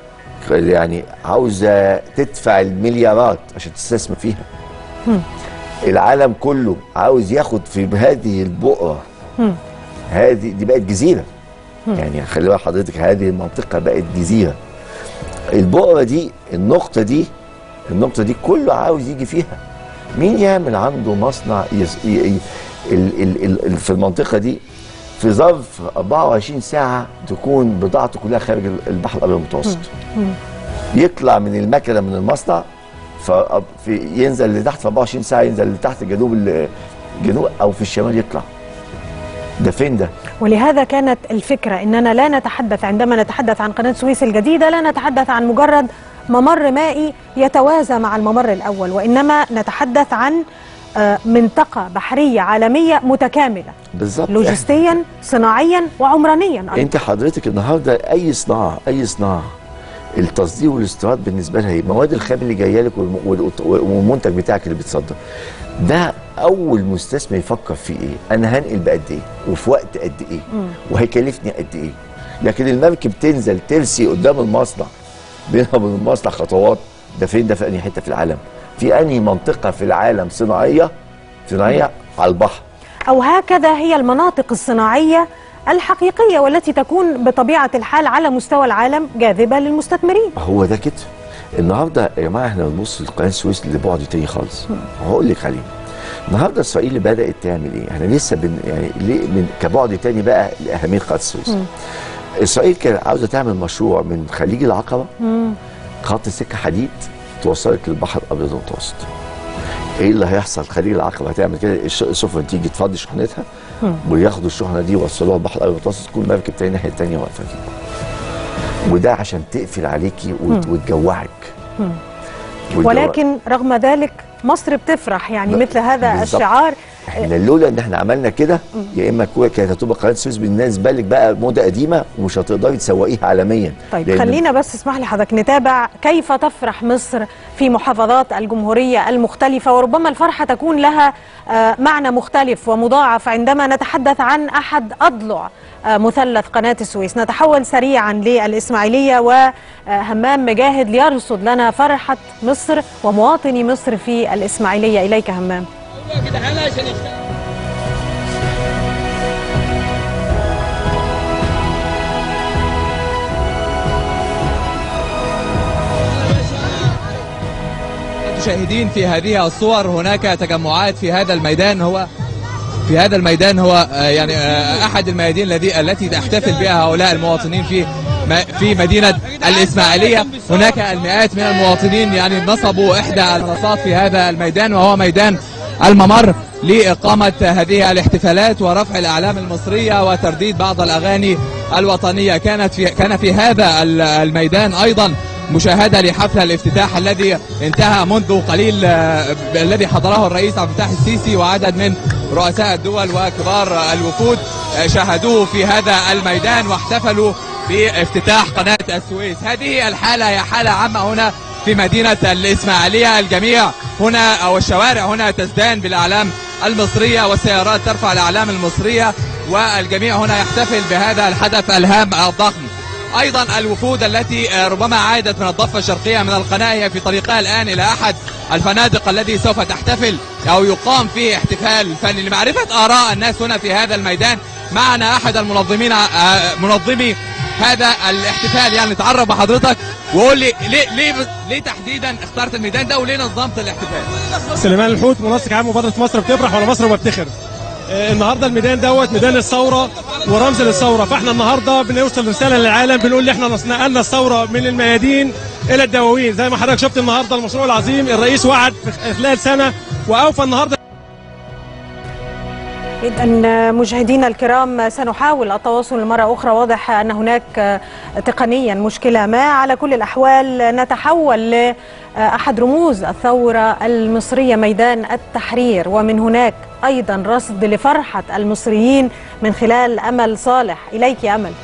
يعني عاوزه تدفع المليارات عشان تستثمر فيها العالم كله عاوز ياخد في هذه البقره هذه دي بقت جزيره يعني خلي بال حضرتك هذه المنطقه بقت جزيره البقره دي النقطه دي النقطه دي كله عاوز يجي فيها مين يعمل عنده مصنع يس... ي... ي... ال... ال... ال... ال- في المنطقه دي في ظرف 24 ساعه تكون بضاعته كلها خارج البحر الابيض المتوسط يطلع من المكنه من المصنع ف... في ينزل لتحت في 24 ساعه ينزل لتحت جنوب ال- جنوب او في الشمال يطلع ده فين ده؟ ولهذا كانت الفكرة أننا لا نتحدث عندما نتحدث عن قناة سويس الجديدة لا نتحدث عن مجرد ممر مائي يتوازى مع الممر الأول وإنما نتحدث عن آه، منطقة بحرية عالمية متكاملة بالظبط لوجستيا صناعيا وعمرانيا أيضا. انت حضرتك النهارده اي صناعه اي صناعه التصدير والاستيراد بالنسبه لها ايه؟ مواد الخام اللي جايه لك والم- وال- والمنتج بتاعك اللي بيتصدر ده اول مستثمر يفكر في ايه؟ انا هنقل بقد ايه؟ وفي وقت قد ايه؟ وهيكلفني قد ايه؟ لكن المركب تنزل ترسي قدام المصنع بينها وبين المصنع خطوات ده فين ده في انهي حته في العالم؟ في انهي منطقه في العالم صناعيه صناعيه على البحر أو هكذا هي المناطق الصناعية الحقيقية والتي تكون بطبيعة الحال على مستوى العالم جاذبة للمستثمرين هو ده كده النهارده يا جماعه احنا بنبص لقناه السويس لبعد تاني خالص هقول لك عليه النهارده اسرائيل بدات تعمل ايه؟ احنا لسه بن يعني ليه من كبعد تاني بقى لاهميه قناه السويس. اسرائيل كانت عاوزه تعمل مشروع من خليج العقبه خط سكه حديد توصلك للبحر الابيض المتوسط. ايه اللي هيحصل خليج العقبه هتعمل كده الش- السفن تيجي تفضي شحنتها وياخدوا الشحنه دي يوصلوها البحر الابيض المتوسط تكون مركب تاني الناحيه التانيه واقفه كده. وده عشان تقفل عليكي وت- وتجوعك. وتجوع- ولكن رغم ذلك مصر بتفرح يعني ب- مثل هذا بالظبط. الشعار احنا لولا ان احنا عملنا كده يا اما كو- كانت هتبقى قناه السويس بالنسبه لك بقى موضه قديمه ومش هتقدري تسوقيها عالميا طيب لأن خلينا بس اسمح لي حضرتك نتابع كيف تفرح مصر في محافظات الجمهورية المختلفة وربما الفرحة تكون لها آه، معنى مختلف ومضاعف عندما نتحدث عن أحد أضلع آه، مثلث قناة السويس نتحول سريعا للإسماعيلية وهمام مجاهد ليرصد لنا فرحة مصر ومواطني مصر في الإسماعيلية إليك همام مشاهدين في هذه الصور هناك تجمعات في هذا الميدان هو في هذا الميدان هو آه، يعني آه، احد الميادين الذي التي تحتفل بها هؤلاء المواطنين في م- في مدينه الاسماعيليه هناك المئات من المواطنين يعني نصبوا احدى المنصات في هذا الميدان وهو ميدان الممر لإقامة هذه الاحتفالات ورفع الأعلام المصرية وترديد بعض الأغاني الوطنية كانت في كان في هذا ال- الميدان أيضا مشاهدة لحفل الافتتاح الذي انتهى منذ قليل آه، ب- الذي حضره الرئيس عبد الفتاح السيسي وعدد من رؤساء الدول وكبار الوفود آه، شاهدوه في هذا الميدان واحتفلوا بافتتاح قناة السويس هذه الحالة هي حالة عامة هنا في مدينة الإسماعيلية الجميع هنا أو الشوارع هنا تزدان بالأعلام المصرية والسيارات ترفع الأعلام المصرية والجميع هنا يحتفل بهذا الحدث الهام الضخم ايضا الوفود التي آه، ربما عادت من الضفه الشرقيه من القناه هي في طريقها الان الى احد الفنادق الذي سوف تحتفل او يقام فيه احتفال فني لمعرفه اراء الناس هنا في هذا الميدان معنا احد المنظمين آه، منظمي هذا الاحتفال يعني تعرف بحضرتك وقول لي ليه ليه ليه تحديدا اخترت الميدان ده وليه نظمت الاحتفال؟ سليمان الحوت منسق عام مبادره مصر بتفرح ولا مصر بتفتخر آه، النهارده الميدان دوت ميدان الثوره ورمز للثوره فاحنا النهارده بنوصل رساله للعالم بنقول ان احنا نص- نقلنا الثوره من الميادين الى الدواوين زي ما حضرتك شفت النهارده المشروع العظيم الرئيس وعد في خلال سنه واوفى النهارده إذا مشاهدينا الكرام سنحاول التواصل مرة أخرى واضح أن هناك تقنيا مشكلة ما على كل الأحوال نتحول لأحد رموز الثورة المصرية ميدان التحرير ومن هناك أيضا رصد لفرحة المصريين من خلال أمل صالح إليك يا أمل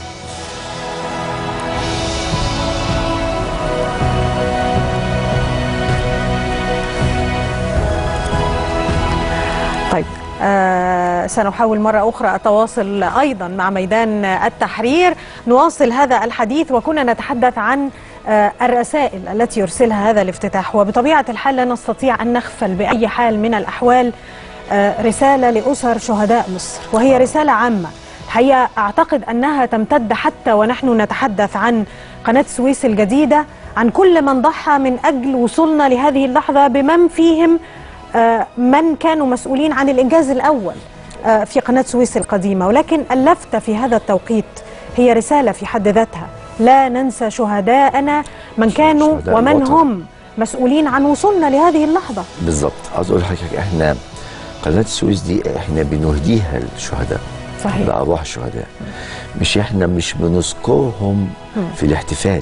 طيب آه سنحاول مرة أخرى التواصل أيضا مع ميدان التحرير نواصل هذا الحديث وكنا نتحدث عن آه، الرسائل التي يرسلها هذا الافتتاح وبطبيعة الحال لا نستطيع أن نغفل بأي حال من الأحوال آه، رسالة لأسر شهداء مصر وهي رسالة عامة الحقيقة أعتقد أنها تمتد حتى ونحن نتحدث عن قناة السويس الجديدة عن كل من ضحى من أجل وصولنا لهذه اللحظة بمن فيهم آه، من كانوا مسؤولين عن الإنجاز الأول آه، في قناة سويس القديمة ولكن اللفتة في هذا التوقيت هي رسالة في حد ذاتها لا ننسى شهداءنا من كانوا شهداء ومن الوطن. هم مسؤولين عن وصولنا لهذه اللحظة بالظبط عاوز اقول لحضرتك احنا قناه السويس دي احنا بنهديها للشهداء صحيح لارواح الشهداء مش احنا مش بنذكرهم في الاحتفال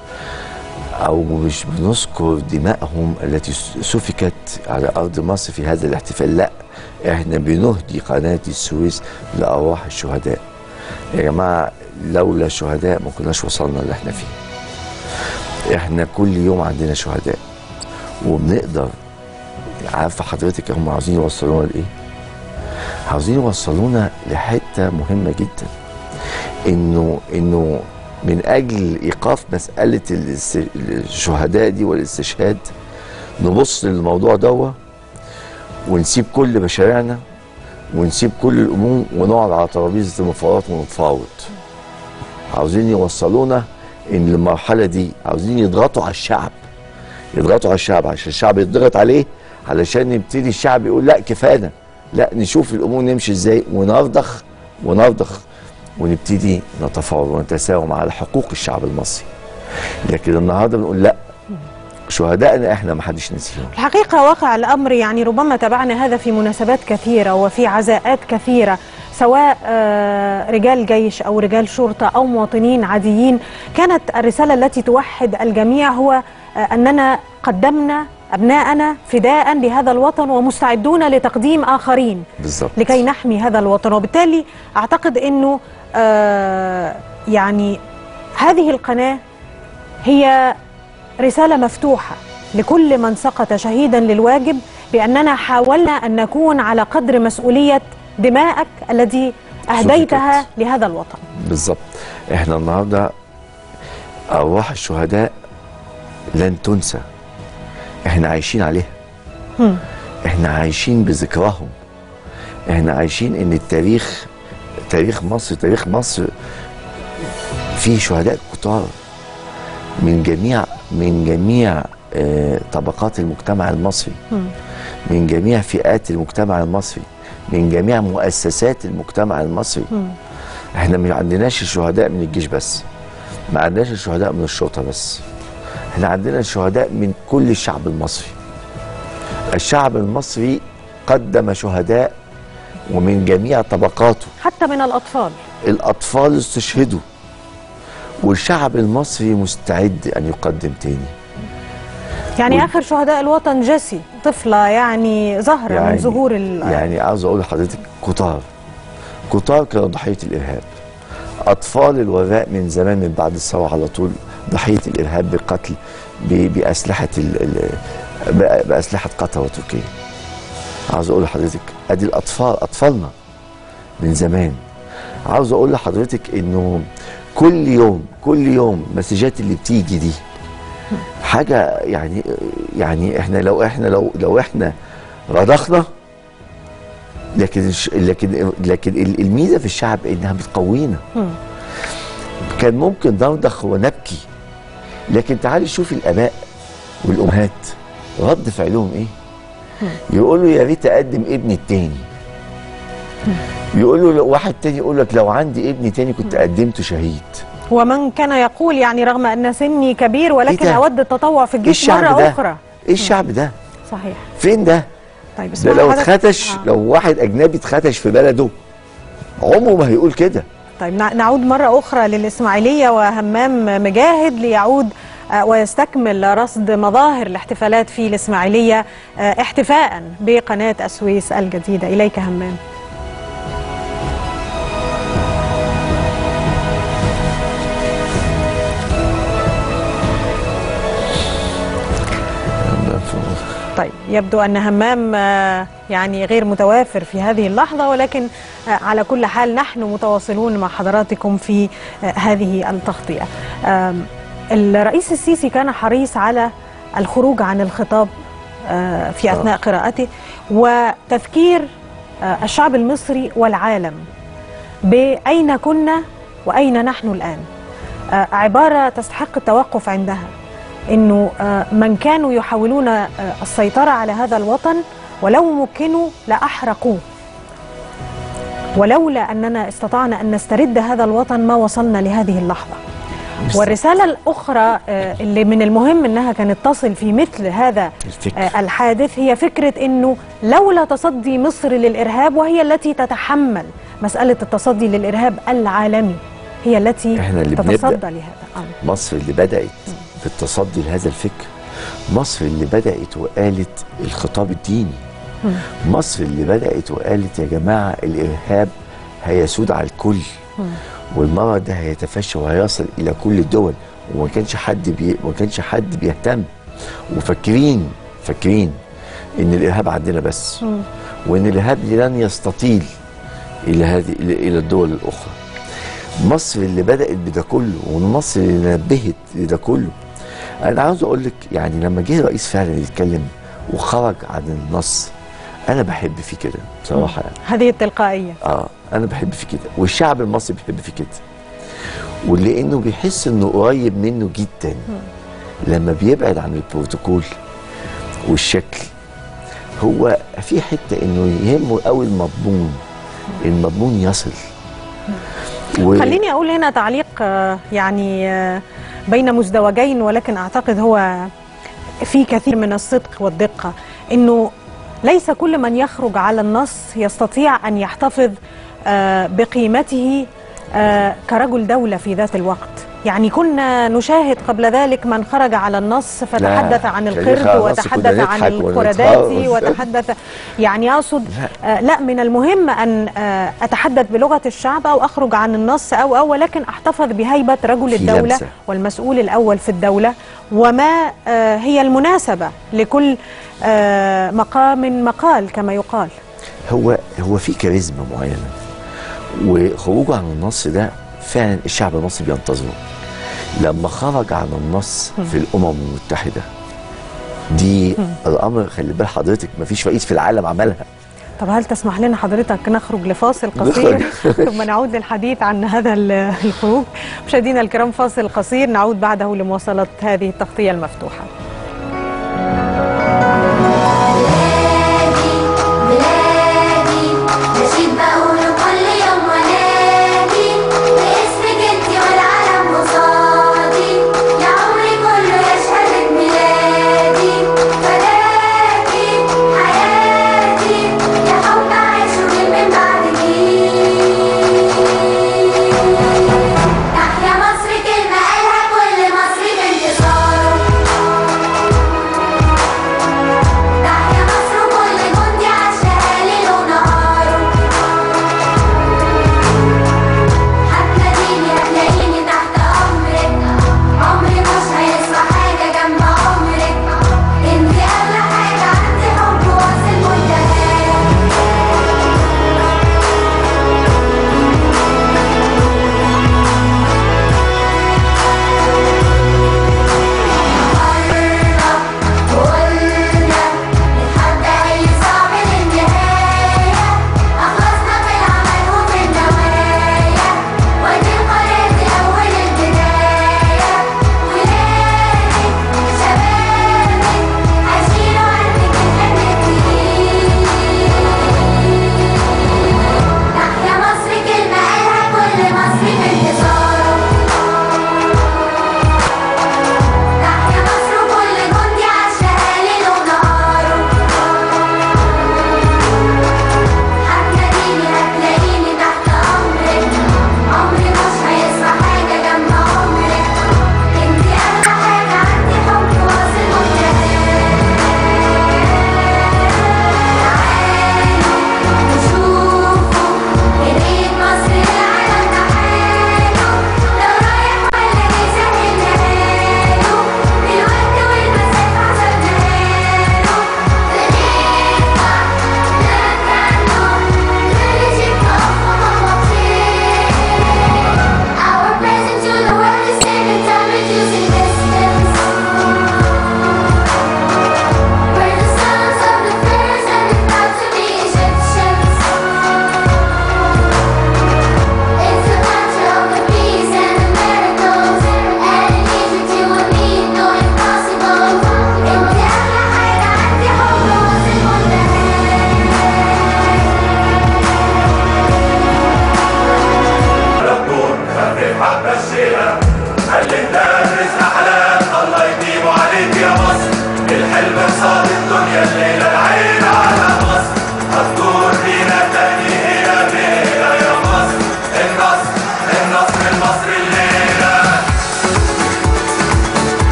او مش بنذكر دمائهم التي سفكت على ارض مصر في هذا الاحتفال لا احنا بنهدي قناه السويس لارواح الشهداء يا جماعه لولا الشهداء ما كناش وصلنا اللي احنا فيه احنا كل يوم عندنا شهداء وبنقدر عارفه حضرتك هم عاوزين يوصلونا لايه؟ عاوزين يوصلونا لحته مهمه جدا انه انه من اجل ايقاف مساله الاست- الشهداء دي والاستشهاد نبص للموضوع دوا ونسيب كل مشاريعنا ونسيب كل الامور ونقعد على ترابيزه المفاوضات ونتفاوض عاوزين يوصلونا ان المرحله دي عاوزين يضغطوا على الشعب يضغطوا على الشعب عشان الشعب يضغط عليه علشان يبتدي الشعب يقول لا كفانا لا نشوف الامور نمشي ازاي ونرضخ ونرضخ ونبتدي نتفاوض ونتساوم على حقوق الشعب المصري لكن النهارده بنقول لا شهدائنا احنا ما حدش نسيهم الحقيقة واقع الأمر يعني ربما تابعنا هذا في مناسبات كثيرة وفي عزاءات كثيرة سواء آه، رجال جيش أو رجال شرطة أو مواطنين عاديين كانت الرسالة التي توحد الجميع هو آه، أننا قدمنا أبناءنا فداء لهذا الوطن ومستعدون لتقديم آخرين بالظبط لكي نحمي هذا الوطن وبالتالي أعتقد أنه آه، يعني هذه القناة هي رسالة مفتوحة لكل من سقط شهيدا للواجب بأننا حاولنا أن نكون على قدر مسؤولية دماءك التي أهديتها سفكت. لهذا الوطن بالظبط احنا النهارده ارواح الشهداء لن تنسى احنا عايشين عليها هم. احنا عايشين بذكراهم احنا عايشين ان التاريخ تاريخ مصر تاريخ مصر فيه شهداء كتار من جميع من جميع آه، طبقات المجتمع المصري هم. من جميع فئات المجتمع المصري من جميع مؤسسات المجتمع المصري هم. احنا ما عندناش الشهداء من الجيش بس ما عندناش الشهداء من الشرطه بس احنا عندنا الشهداء من كل الشعب المصري الشعب المصري قدم شهداء ومن جميع طبقاته حتى من الأطفال الاطفال استشهدوا والشعب المصري مستعد ان يقدم تاني يعني وال- آخر شهداء الوطن جيسي طفلة يعني زهرة من زهور ال... يعني عاوز اقول لحضرتك كتار كتار كانوا ضحيه الارهاب اطفال الوراء من زمان من بعد الثوره على طول ضحيه الارهاب بقتل ب- باسلحه ال ال ب- باسلحه قطر وتركيا عاوز اقول لحضرتك ادي الاطفال اطفالنا من زمان عاوز اقول لحضرتك انه كل يوم كل يوم مسجات اللي بتيجي دي حاجه يعني يعني احنا لو احنا لو لو احنا رضخنا لكن الش- لكن لكن ال- الميزه في الشعب انها بتقوينا مم. كان ممكن نرضخ ونبكي لكن تعالي شوفي الاباء والامهات رد فعلهم ايه يقولوا يا ريت اقدم ابني التاني يقولوا لو واحد تاني يقول لك لو عندي ابني تاني كنت قدمته شهيد ومن كان يقول يعني رغم أن سني كبير ولكن ده؟ أود التطوع في ايه الجيش الشعب مرة ده أخرى ايه الشعب ده صحيح فين ده طيب ده اسمح لو حضرتك- اتختش آه. لو واحد اجنبي اتختش في بلده عمره ما هيقول كده طيب نع- نعود مرة أخرى للإسماعيلية وهمام مجاهد ليعود آه، ويستكمل رصد مظاهر الاحتفالات في الإسماعيلية آه، احتفاء بقناة السويس الجديدة إليك همام طيب يبدو أن همام آه، يعني غير متوافر في هذه اللحظة ولكن آه، على كل حال نحن متواصلون مع حضراتكم في آه، هذه التغطية آم، الرئيس السيسي كان حريص على الخروج عن الخطاب آه، في اثناء قراءته وتذكير آه، الشعب المصري والعالم باين كنا واين نحن الان آه، عباره تستحق التوقف عندها انه آه، من كانوا يحاولون آه، السيطره على هذا الوطن ولو مكنوا لاحرقوه ولولا اننا استطعنا ان نسترد هذا الوطن ما وصلنا لهذه اللحظه والرسالة الأخرى آه، اللي من المهم أنها كانت تصل في مثل هذا الفكر. آه، الحادث هي فكرة أنه لولا تصدي مصر للإرهاب وهي التي تتحمل مسألة التصدي للإرهاب العالمي هي التي إحنا اللي تتصدى بنبدأ. لهذا أمر مصر اللي بدأت بالتصدي لهذا الفكر مصر اللي بدأت وقالت الخطاب الديني مصر اللي بدأت وقالت يا جماعة الإرهاب هيسود على الكل والمرض ده هيتفشى وهيصل إلى كل الدول وما كانش حد بي... ما كانش حد بيهتم وفاكرين فاكرين إن الإرهاب عندنا بس وإن الإرهاب لن يستطيل إلى هذه إلى إلى الدول الأخرى مصر اللي بدأت بده كله ومصر اللي نبهت لده كله أنا عاوز أقول لك يعني لما جه الرئيس فعلا يتكلم وخرج عن النص أنا بحب فيه كده بصراحة يعني هذه التلقائية اه انا بحب في كده والشعب المصري بيحب في كده ولانه بيحس انه قريب منه جدا لما بيبعد عن البروتوكول والشكل هو في حته انه يهمه قوي المضمون المضمون يصل و... خليني أقول هنا تعليق آه، يعني آه، بين مزدوجين ولكن أعتقد هو في كثير من الصدق والدقة أنه ليس كل من يخرج على النص يستطيع أن يحتفظ آه، بقيمته آه، كرجل دولة في ذات الوقت يعني كنا نشاهد قبل ذلك من خرج على النص فتحدث عن خلينا القرد على النص وتحدث كنا عن نضحك القرداتي ونتهرج. وتحدث يعني أقصد آه، لا من المهم أن آه، أتحدث بلغة الشعب أو أخرج عن النص أو أو ولكن أحتفظ بهيبة رجل في الدولة لمسة. والمسؤول الأول في الدولة وما آه، هي المناسبة لكل آه، مقام مقال كما يقال هو هو في كاريزما معينه وخروجه عن النص ده فعلا الشعب المصري بينتظره لما خرج عن النص في الامم المتحده دي الامر خلي بال حضرتك ما فيش رئيس في العالم عملها طب هل تسمح لنا حضرتك نخرج لفاصل قصير ثم نعود للحديث عن هذا ال- الخروج مشاهدينا الكرام فاصل قصير نعود بعده لمواصلة هذه التغطية المفتوحة بلادي نشيد بقوله كل يوم ونادي باسمك انتي والعالم قصادي يا عمري كله يشهد ميلادي فداكي حياتي يا حب عايش وجيل من بعد جيل تحيا مصر كلمة قالها كل مصري بانتصاره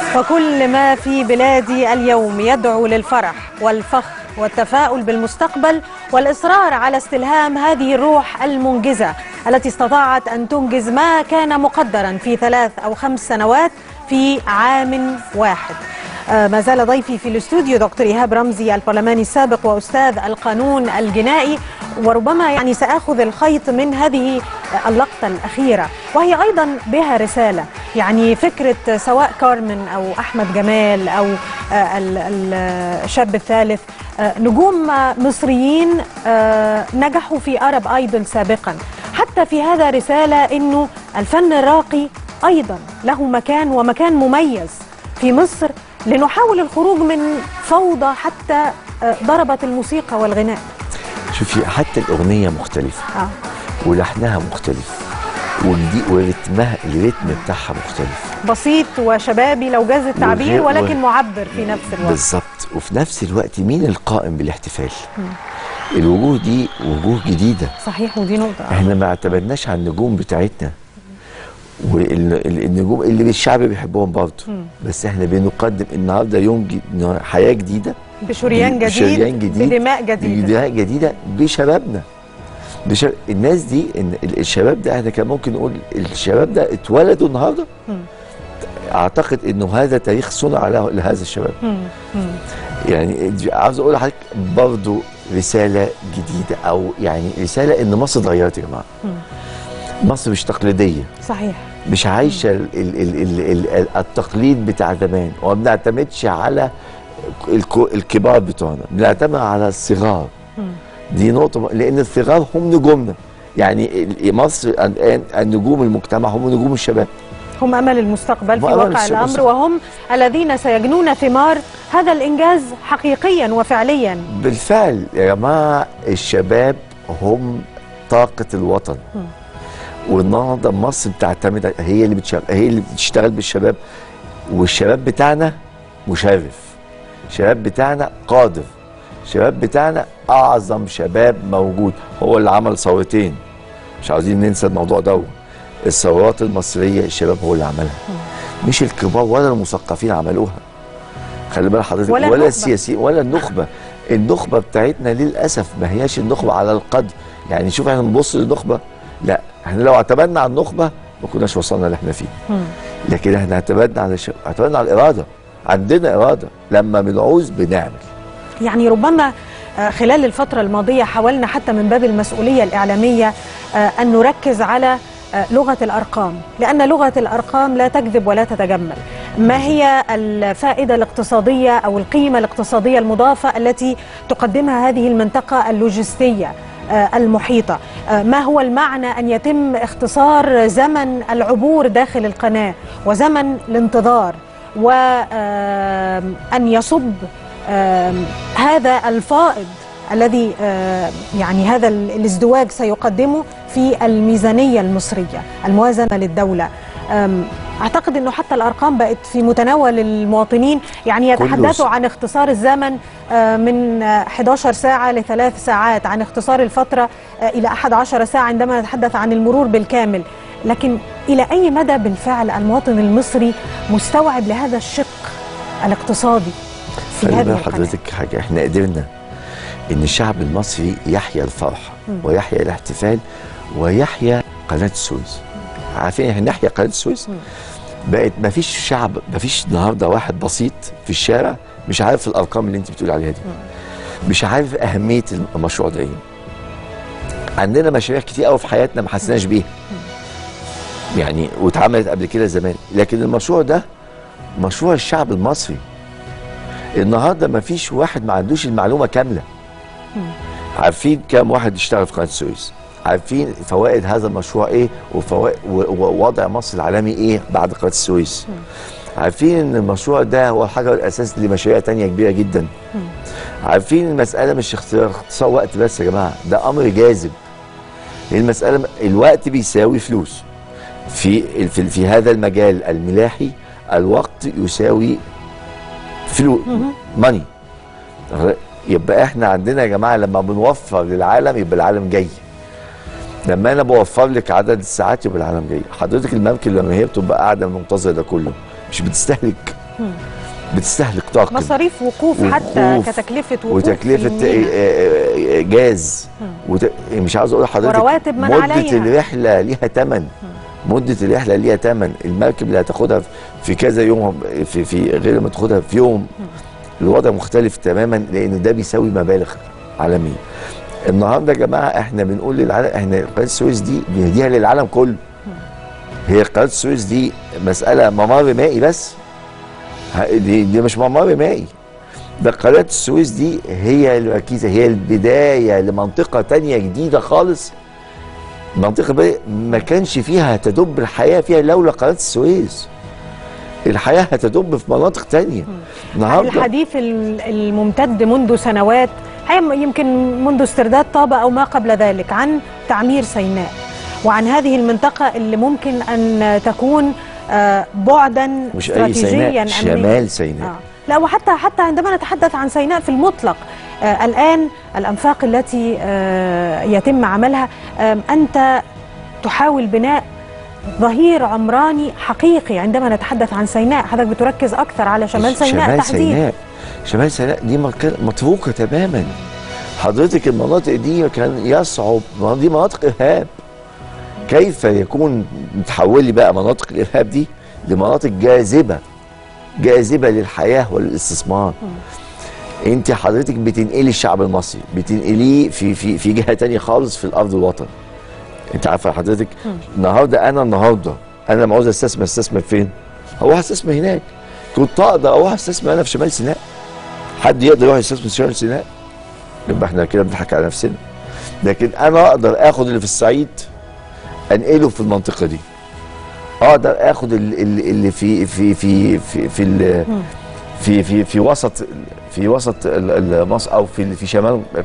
وكل ما في بلادي اليوم يدعو للفرح والفخر والتفاؤل بالمستقبل والإصرار على استلهام هذه الروح المنجزة التي استطاعت أن تنجز ما كان مقدرا في ثلاث أو خمس سنوات في عام واحد آه، ما زال ضيفي في الاستوديو دكتور إيهاب رمزي البرلماني السابق وأستاذ القانون الجنائي وربما يعني سآخذ الخيط من هذه اللقطة الأخيرة وهي أيضا بها رسالة يعني فكرة سواء كارمن أو أحمد جمال أو آه، ال- ال- الشاب الثالث آه، نجوم مصريين آه، نجحوا في أرب أيدل سابقا حتى في هذا رسالة أنه الفن الراقي أيضا له مكان ومكان مميز في مصر لنحاول الخروج من فوضى حتى آه، ضربت الموسيقى والغناء شوفي حتى الاغنيه مختلفه آه. ولحنها مختلف والدي ورتمها الريتم بتاعها مختلف بسيط وشبابي لو جاز التعبير وغير- ولكن معبر في نفس الوقت بالظبط وفي نفس الوقت مين القائم بالاحتفال الوجوه دي وجوه جديده صحيح ودي نقطة احنا ما اعتمدناش على النجوم بتاعتنا والنجوم اللي الشعب بيحبهم برضه بس احنا بنقدم النهارده يوم جد... حياه جديده بشريان جديد, بشريان جديد بدماء جديدة بدماء جديده بشبابنا بشب... الناس دي إن ال- الشباب ده احنا كان ممكن نقول الشباب ده اتولدوا النهارده اعتقد انه هذا تاريخ صنع له لهذا الشباب يعني دي- عاوز اقول لحضرتك برضه رساله جديده او يعني رساله ان مصر اتغيرت يا جماعه مصر مش تقليديه صحيح مش عايشه ال ال ال ال ال التقليد بتاع زمان وما بنعتمدش على الكو- الكبار بتوعنا بنعتمد على الصغار دي نقطه م- لان الصغار هم نجومنا يعني ال- مصر الان النجوم المجتمع هم نجوم الشباب هم أمل المستقبل في هم أمل واقع الس- الأمر المستقبل. وهم الذين سيجنون ثمار هذا الإنجاز حقيقيا وفعليا بالفعل يا جماعه الشباب هم طاقه الوطن والنهارده مصر بتعتمد على- هي اللي بتشغل هي اللي بتشتغل بالشباب والشباب بتاعنا مشرف الشباب بتاعنا قادر الشباب بتاعنا اعظم شباب موجود هو اللي عمل ثورتين مش عاوزين ننسى الموضوع ده الثورات المصريه الشباب هو اللي عملها مش الكبار ولا المثقفين عملوها خلي بال حضرتك ولا ولا, النخبة. ولا السياسيين ولا النخبه النخبه بتاعتنا للاسف ما هياش النخبه على القدر يعني شوف احنا بنبص للنخبه لا احنا لو اعتمدنا على النخبه ما كناش وصلنا اللي احنا فيه لكن احنا اعتمدنا على الشباب اعتمدنا على الاراده عندنا اراده لما بنعوز بنعمل يعني ربما آه، خلال الفترة الماضية حاولنا حتى من باب المسؤولية الإعلامية آه، أن نركز على آه، لغة الأرقام لأن لغة الأرقام لا تكذب ولا تتجمل ما هي الفائدة الاقتصادية أو القيمة الاقتصادية المضافة التي تقدمها هذه المنطقة اللوجستية آه، المحيطة آه، ما هو المعنى أن يتم اختصار زمن العبور داخل القناة وزمن الانتظار وأن يصب آم، هذا الفائض الذي آم، يعني هذا ال- الازدواج سيقدمه في الميزانية المصرية الموازنة للدولة آم، أعتقد أنه حتى الأرقام بقت في متناول المواطنين يعني كله يتحدثوا س- عن اختصار الزمن آه، من آه، 11 ساعة لثلاث ساعات عن اختصار الفترة آه، إلى 11 ساعة عندما نتحدث عن المرور بالكامل لكن إلى أي مدى بالفعل المواطن المصري مستوعب لهذا الشق الاقتصادي في خلي هذه بال القناة حضرتك حاجه احنا قدرنا ان الشعب المصري يحيا الفرح ويحيا الاحتفال ويحيا قناه السويس عارفين احنا نحيا قناه السويس بقت ما فيش شعب ما فيش النهارده واحد بسيط في الشارع مش عارف الارقام اللي انت بتقول عليها دي مش عارف اهميه المشروع ده ايه عندنا مشاريع كتير قوي في حياتنا ما حسيناش بيها يعني واتعملت قبل كده زمان لكن المشروع ده مشروع الشعب المصري النهارده ما فيش واحد ما عندوش المعلومه كامله عارفين كام واحد اشتغل في قناه السويس عارفين فوائد هذا المشروع ايه وفوائد ووضع مصر العالمي ايه بعد قناه السويس عارفين ان المشروع ده هو الحجر الاساسي لمشاريع تانية كبيره جدا عارفين المساله مش اختصار اختصار وقت بس يا جماعه ده امر جاذب المساله الوقت بيساوي فلوس في في, في هذا المجال الملاحي الوقت يساوي فلوس ماني يبقى احنا عندنا يا جماعه لما بنوفر للعالم يبقى العالم جاي لما انا بوفر لك عدد الساعات يبقى العالم جاي حضرتك المركب لما هي بتبقى قاعده منتظره ده كله مش بتستهلك بتستهلك طاقه مصاريف وقوف حتى وقوف كتكلفه وقوف وتكلفه في المينا. آه، آه، جاز وت... مش عاوز اقول لحضرتك ورواتب من مده عليها. الرحله ليها ثمن مده الرحله ليها ثمن المركب اللي هتاخدها في كذا يوم في في غير ما تاخدها في يوم الوضع مختلف تماما لان ده بيساوي مبالغ عالميه النهارده يا جماعه احنا بنقول للعالم احنا قناه السويس دي بنديها للعالم كله هي قناه السويس دي مساله ممر مائي بس ه- دي, دي مش ممر مائي ده قناه السويس دي هي الركيزه هي البدايه لمنطقه تانية جديده خالص منطقه بقى ما كانش فيها تدب الحياه فيها لولا قناه السويس الحياه هتدب في مناطق تانية النهارده الحديث ال- الممتد منذ سنوات حقيقة يمكن منذ استرداد طابة أو ما قبل ذلك عن تعمير سيناء وعن هذه المنطقة اللي ممكن أن تكون آه، بعدا مش اي استراتيجيا سيناء أمنيا. شمال سيناء آه. لا وحتى حتى عندما نتحدث عن سيناء في المطلق آه الآن الأنفاق التي آه يتم عملها آه أنت تحاول بناء ظهير عمراني حقيقي عندما نتحدث عن سيناء حضرتك بتركز أكثر على شمال سيناء شمال تحديدا سيناء شمال سيناء دي مكان متروكه تماما حضرتك المناطق دي كان يصعب دي مناطق ارهاب كيف يكون تحولي بقى مناطق الارهاب دي لمناطق جاذبه جاذبه للحياه وللاستثمار انت حضرتك بتنقلي الشعب المصري بتنقليه في في في جهه تانية خالص في الارض الوطن انت عارفه حضرتك النهارده انا النهارده انا لما عاوز استثمر استثمر فين؟ هروح استثمر هناك كنت اقدر اروح استثمر انا في شمال سيناء حد يقدر يروح يستثمر في شمال سيناء يبقى احنا كده بنضحك على نفسنا لكن انا اقدر اخد اللي في الصعيد انقله في المنطقه دي اقدر اخد ال- ال- اللي في في في في في ال- في في في وسط في وسط ال- ال- مصر او في في شمال ال-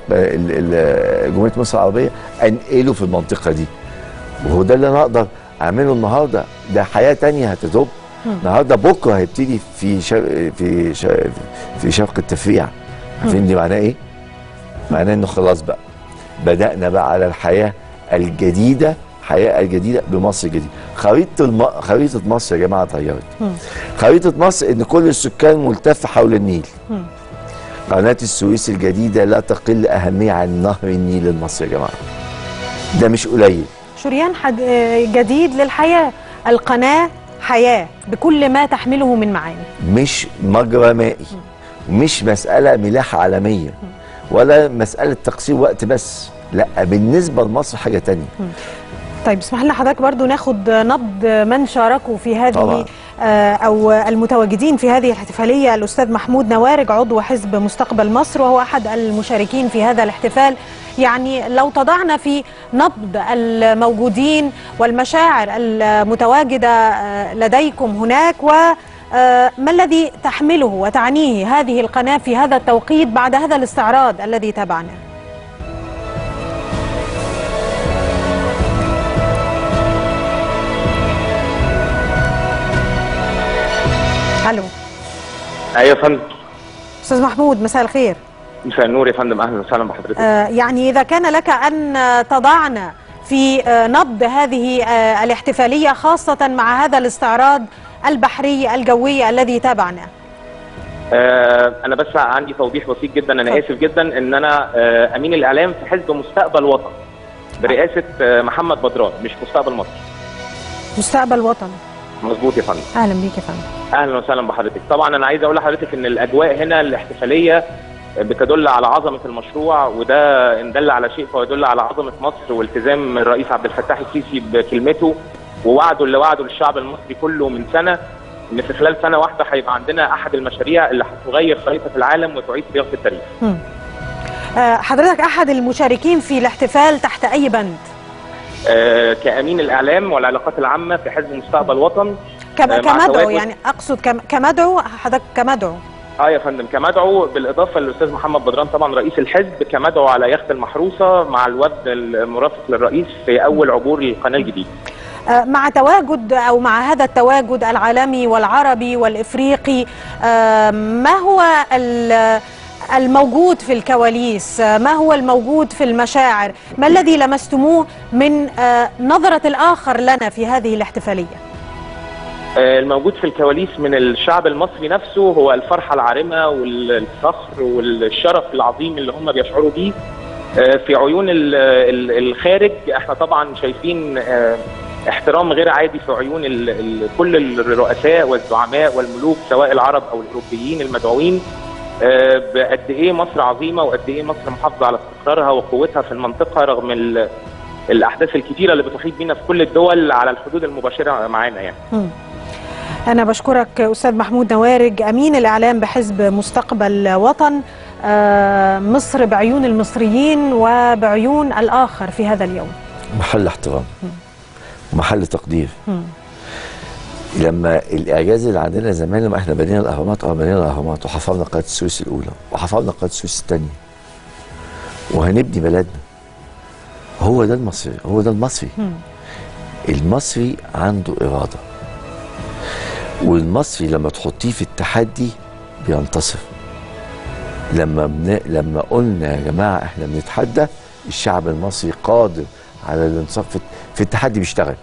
ال- جمهوريه مصر العربيه انقله في المنطقه دي وهو ده اللي انا اقدر اعمله النهارده ده حياه تانية هتدب النهارده بكره هيبتدي في شرق في شرق في شرق التفريع عارفين دي معناه ايه؟ معناه انه خلاص بقى بدانا بقى على الحياه الجديده الحياه الجديده بمصر الجديده خريطه الم... خريطه مصر يا جماعه اتغيرت خريطه مصر ان كل السكان ملتف حول النيل قناه السويس الجديده لا تقل اهميه عن نهر النيل المصري يا جماعه ده مش قليل شريان حد... آه، جديد للحياة القناة حياة بكل ما تحمله من معاني مش مجرى مائي مش مسألة ملاحة عالمية ولا مسألة تقصير وقت بس لا بالنسبة لمصر حاجة تانية طيب اسمح لنا حضرتك برضو ناخد نبض من شاركوا في هذه طبعاً. آه، أو المتواجدين في هذه الاحتفالية الأستاذ محمود نوارج عضو حزب مستقبل مصر وهو أحد المشاركين في هذا الاحتفال يعني لو تضعنا في نبض الموجودين والمشاعر المتواجدة آه، لديكم هناك و آه، ما الذي تحمله وتعنيه هذه القناة في هذا التوقيت بعد هذا الاستعراض الذي تابعناه الو ايوه يا فندم استاذ محمود مساء الخير مساء النور يا فندم اهلا وسهلا بحضرتك آه، يعني اذا كان لك ان آه، تضعنا في آه، نبض هذه آه، الاحتفاليه خاصه مع هذا الاستعراض البحري الجوي الذي تابعناه آه انا بس عندي توضيح بسيط جدا انا اتفضل. اسف جدا ان انا آه امين الاعلام في حزب مستقبل وطن برئاسه آه محمد بدران مش مستقبل مصر مستقبل وطن مظبوط يا فندم اهلا بيك يا فندم اهلا وسهلا بحضرتك طبعا انا عايز اقول لحضرتك ان الاجواء هنا الاحتفاليه بتدل على عظمه المشروع وده ان دل على شيء فهو يدل على عظمه مصر والتزام الرئيس عبد الفتاح السيسي بكلمته ووعده اللي وعده للشعب المصري كله من سنه ان في خلال سنه واحده هيبقى عندنا احد المشاريع اللي هتغير خريطه العالم وتعيد صياغه التاريخ. آه، حضرتك احد المشاركين في الاحتفال تحت اي بند آه كامين الاعلام والعلاقات العامه في حزب مستقبل وطن كم- آه، مع كمدعو تواجد- يعني اقصد كم- كمدعو حضرتك كمدعو اه يا فندم كمدعو بالاضافه للاستاذ محمد بدران طبعا رئيس الحزب كمدعو على يخت المحروسه مع الوفد المرافق للرئيس في اول عبور للقناه الجديده. آه، مع تواجد او مع هذا التواجد العالمي والعربي والافريقي آه، ما هو ال- الموجود في الكواليس آه، ما هو الموجود في المشاعر ما الذي لمستموه من آه، نظرة الآخر لنا في هذه الاحتفالية آه، الموجود في الكواليس من الشعب المصري نفسه هو الفرحه العارمه والفخر والشرف العظيم اللي هم بيشعروا بيه آه، في عيون ال- ال- الخارج احنا طبعا شايفين آه، احترام غير عادي في عيون ال ال كل الرؤساء والزعماء والملوك سواء العرب او الاوروبيين المدعوين آه، بقد ايه مصر عظيمه وقد ايه مصر محافظه على استقرارها وقوتها في المنطقه رغم ال- الاحداث الكتيره اللي بتحيط بينا في كل الدول على الحدود المباشره معانا يعني أنا بشكرك أستاذ محمود نوارج أمين الإعلام بحزب مستقبل وطن آه، مصر بعيون المصريين وبعيون الآخر في هذا اليوم محل احترام محل تقدير مم. لما الاعجاز اللي عندنا زمان لما احنا بنينا الاهرامات اه بنينا الاهرامات وحفرنا قناه السويس الاولى وحفرنا قناه السويس الثانيه وهنبني بلدنا هو ده المصري هو ده المصري مم. المصري عنده اراده والمصري لما تحطيه في التحدي بينتصر لما بن... لما قلنا يا جماعه احنا بنتحدى الشعب المصري قادر على الانتصار في, في التحدي بيشتغل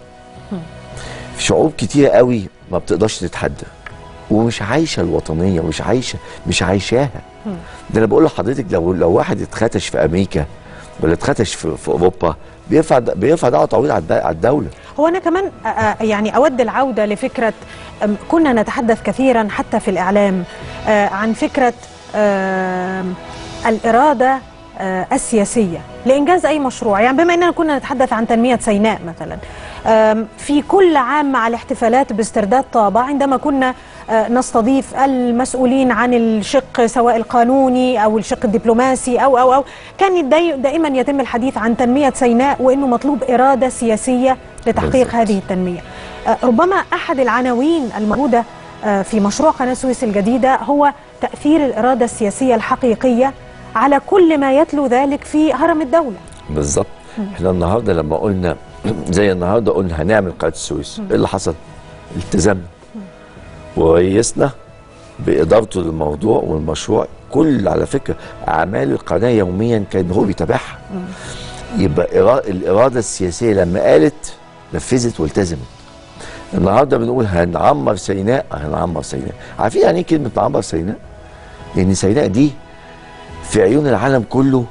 في شعوب كتير قوي ما بتقدرش تتحدى ومش عايشه الوطنيه مش عايشه مش عايشاها ده انا بقول لحضرتك لو لو واحد اتختش في امريكا ولا اتختش في, في اوروبا بيرفع بيرفع دعوه طويله على الد- على الدوله هو أنا كمان آه، آه، يعني أود العودة لفكرة أم، كنا نتحدث كثيرا حتى في الإعلام آه، عن فكرة آم، الإرادة آه، السياسية لإنجاز أي مشروع يعني بما أننا كنا نتحدث عن تنمية سيناء مثلا آم، في كل عام مع الاحتفالات باسترداد طابة عندما كنا آه، نستضيف المسؤولين عن الشق سواء القانوني أو الشق الدبلوماسي أو أو أو كان داي- دائما يتم الحديث عن تنمية سيناء وأنه مطلوب إرادة سياسية لتحقيق بالضبط. هذه التنمية آه، ربما أحد العناوين الموجودة آه، في مشروع قناة السويس الجديدة هو تأثير الإرادة السياسية الحقيقية على كل ما يتلو ذلك في هرم الدولة بالظبط احنا النهارده لما قلنا زي النهارده قلنا هنعمل قناه السويس ايه اللي حصل؟ التزمنا ورئيسنا بادارته للموضوع والمشروع كل على فكره اعمال القناه يوميا كان هو بيتابعها يبقى إرا- الاراده السياسيه لما قالت نفذت والتزمت النهارده بنقول هنعمر سيناء هنعمر سيناء عارفين يعني ايه كلمه نعمر سيناء؟ لان سيناء دي في عيون العالم كله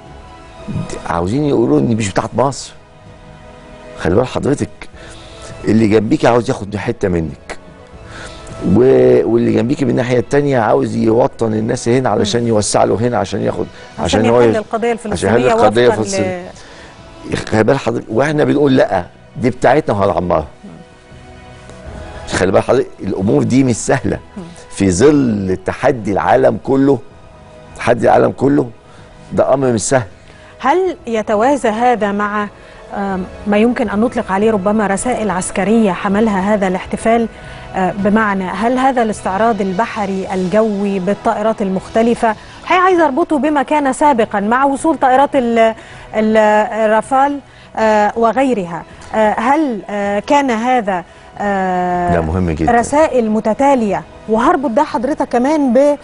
عاوزين يقولوا ان مش بتاعت مصر خلي بال حضرتك اللي جنبيك عاوز ياخد حته منك و... واللي جنبيك من الناحيه التانية عاوز يوطن الناس هنا علشان يوسع له هنا عشان ياخد عشان هو يحل ي- القضية عشان الفلسطينية يحل القضية وفقا الفلسطينية. ل... خلي بال حضرتك واحنا بنقول لا دي بتاعتنا وهنعمرها خلي بال حضرتك الامور دي مش سهله في ظل تحدي العالم كله تحدي العالم كله ده امر مش سهل هل يتوازى هذا مع آم، ما يمكن أن نطلق عليه ربما رسائل عسكرية حملها هذا الاحتفال آه، بمعنى هل هذا الاستعراض البحري الجوي بالطائرات المختلفة هي عايز أربطه بما كان سابقا مع وصول طائرات ال- ال- الرافال آه، وغيرها آه، هل آه، كان هذا آه، ده مهم جدا. رسائل متتالية وهربط ده حضرتك كمان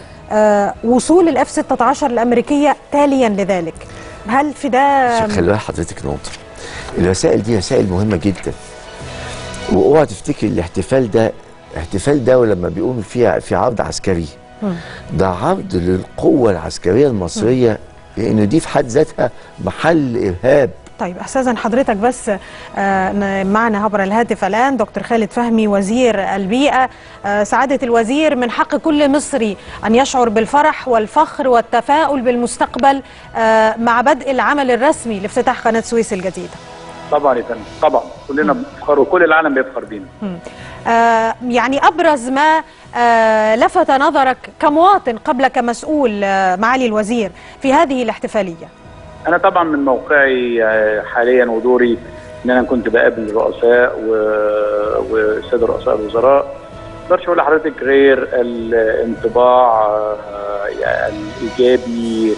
بوصول الاف 16 الامريكيه تاليا لذلك هل في ده خلي بال حضرتك نقطة الرسائل دي رسائل مهمة جدا واوعى تفتكر الاحتفال ده احتفال ده ولما بيقوم فيها في عرض عسكري ده عرض للقوة العسكرية المصرية لأن دي في حد ذاتها محل إرهاب طيب استاذن حضرتك بس آه، ن- معنا عبر الهاتف الان دكتور خالد فهمي وزير البيئه آه، سعاده الوزير من حق كل مصري ان يشعر بالفرح والفخر والتفاؤل بالمستقبل آه، مع بدء العمل الرسمي لافتتاح قناه سويس الجديده طبعا يا فندم طبعا كلنا بنفخر وكل العالم بيفخر بينا آه، يعني ابرز ما آه، لفت نظرك كمواطن قبل كمسؤول آه، معالي الوزير في هذه الاحتفاليه انا طبعا من موقعي آه، حاليا ودوري ان انا كنت بقابل الرؤساء و- والساده رؤساء الوزراء ما اقدرش اقول لحضرتك غير الانطباع آه، يعني الايجابي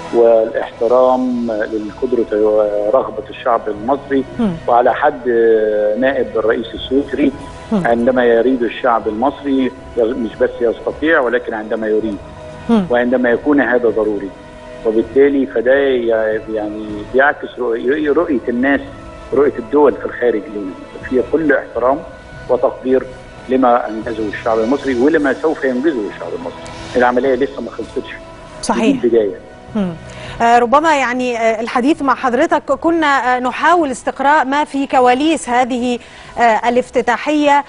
والاحترام للقدرة ورغبة الشعب المصري مم. وعلى حد نائب الرئيس السويسري مم. عندما يريد الشعب المصري مش بس يستطيع ولكن عندما يريد مم. وعندما يكون هذا ضروري وبالتالي فده يعني بيعكس رؤية, رؤية الناس رؤية الدول في الخارج لنا في كل احترام وتقدير لما انجزه الشعب المصري ولما سوف ينجزه الشعب المصري العمليه لسه ما خلصتش صحيح دي البدايه مم. آه، ربما يعني آه، الحديث مع حضرتك كنا آه، نحاول استقراء ما في كواليس هذه آه، الافتتاحية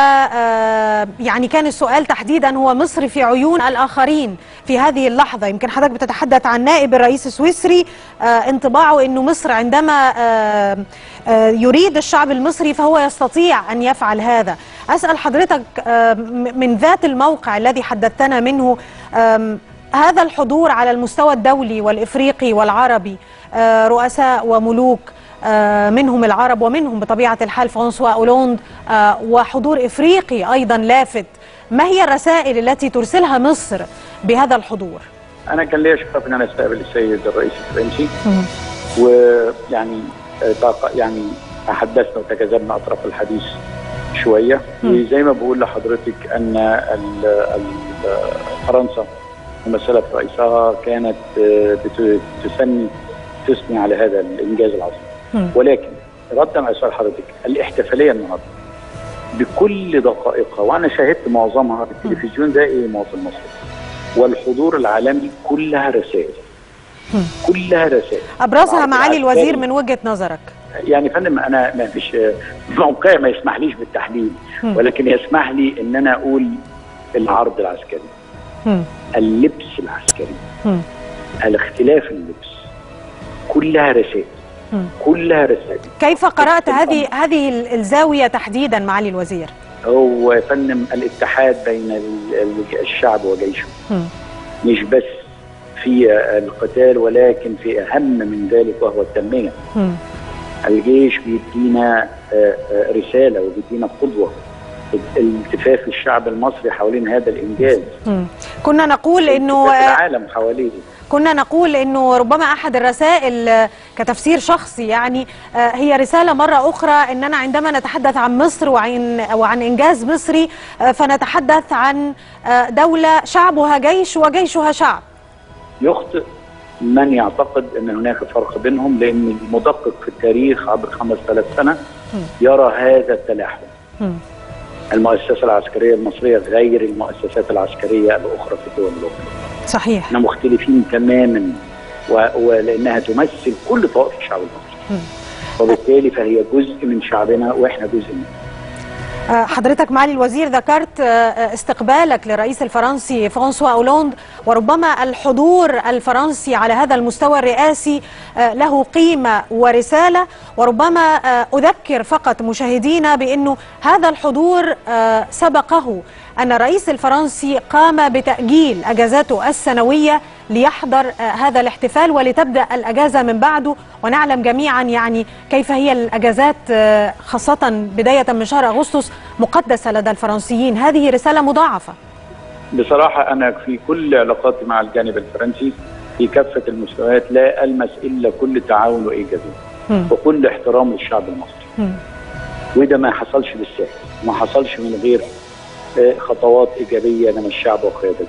ويعني كان السؤال تحديدا هو مصر في عيون الآخرين في هذه اللحظة يمكن حضرتك بتتحدث عن نائب الرئيس السويسري آه، انطباعه أنه مصر عندما آه، آه، يريد الشعب المصري فهو يستطيع أن يفعل هذا أسأل حضرتك آه، م- من ذات الموقع الذي حدثتنا منه آم، هذا الحضور على المستوى الدولي والإفريقي والعربي آه، رؤساء وملوك آه، منهم العرب ومنهم بطبيعة الحال فرانسوا أولوند آه، وحضور إفريقي أيضا لافت ما هي الرسائل التي ترسلها مصر بهذا الحضور؟ انا كان ليا شرف ان انا استقبل السيد الرئيس الفرنسي ويعني آه، طاق- يعني تحدثنا وتجاذبنا اطراف الحديث شويه وزي ما بقول لحضرتك ان ال- ال- فرنسا ممثله رئيسها كانت آه، بت- تثني تثني على هذا الانجاز العظيم مم. ولكن ردا على سؤال حضرتك الاحتفاليه النهارده بكل دقائقها وانا شاهدت معظمها في التلفزيون زي اي مواطن مصري والحضور العالمي كلها رسائل كلها رسائل أبرزها بعض معالي العسكري- الوزير من وجهة نظرك يعني يا فندم انا ما فيش موقعي ما يسمحليش بالتحليل مم. ولكن يسمح لي ان انا اقول العرض العسكري مم. اللبس العسكري مم. الاختلاف اللبس كلها رسائل مم. كلها رسائل كيف قرأت هذه هذه الزاوية تحديدا معالي الوزير؟ هو يا فندم الاتحاد بين ال- ال- الشعب وجيشه مم. مش بس في القتال ولكن في اهم من ذلك وهو التنميه مم. الجيش بيدينا آه، آه، رساله وبيدينا قدوه التفاف الشعب المصري حوالين هذا الانجاز مم. كنا نقول انه التفاف العالم حواليه كنا نقول انه ربما احد الرسائل آه، كتفسير شخصي يعني آه، هي رساله مره اخرى اننا عندما نتحدث عن مصر وعن وعن انجاز مصري آه، فنتحدث عن آه، دوله شعبها جيش وجيشها شعب يخطئ من يعتقد ان هناك فرق بينهم لان المدقق في التاريخ عبر 5000 سنه يرى هذا التلاحم مم. المؤسسه العسكريه المصريه غير المؤسسات العسكريه الاخرى في الدول الاخرى صحيح احنا مختلفين تماما و... ولانها تمثل كل طوائف الشعب المصري وبالتالي فهي جزء من شعبنا واحنا جزء منه آه، حضرتك معالي الوزير ذكرت آه، آه، استقبالك للرئيس الفرنسي فرانسوا أولوند وربما الحضور الفرنسي على هذا المستوى الرئاسي آه، له قيمة ورسالة وربما آه، أذكر فقط مشاهدينا بأنه هذا الحضور آه، سبقه أن الرئيس الفرنسي قام بتأجيل أجازاته السنوية ليحضر آه، هذا الاحتفال ولتبدأ الأجازة من بعده ونعلم جميعا يعني كيف هي الأجازات آه، خاصة بداية من شهر أغسطس مقدسة لدى الفرنسيين هذه رسالة مضاعفة بصراحه انا في كل علاقاتي مع الجانب الفرنسي في كافه المستويات لا المس الا كل تعاون وايجابيه مم. وكل احترام للشعب المصري مم. وده ما حصلش بالسهل ما حصلش من غير آه، خطوات ايجابيه من الشعب وقيادته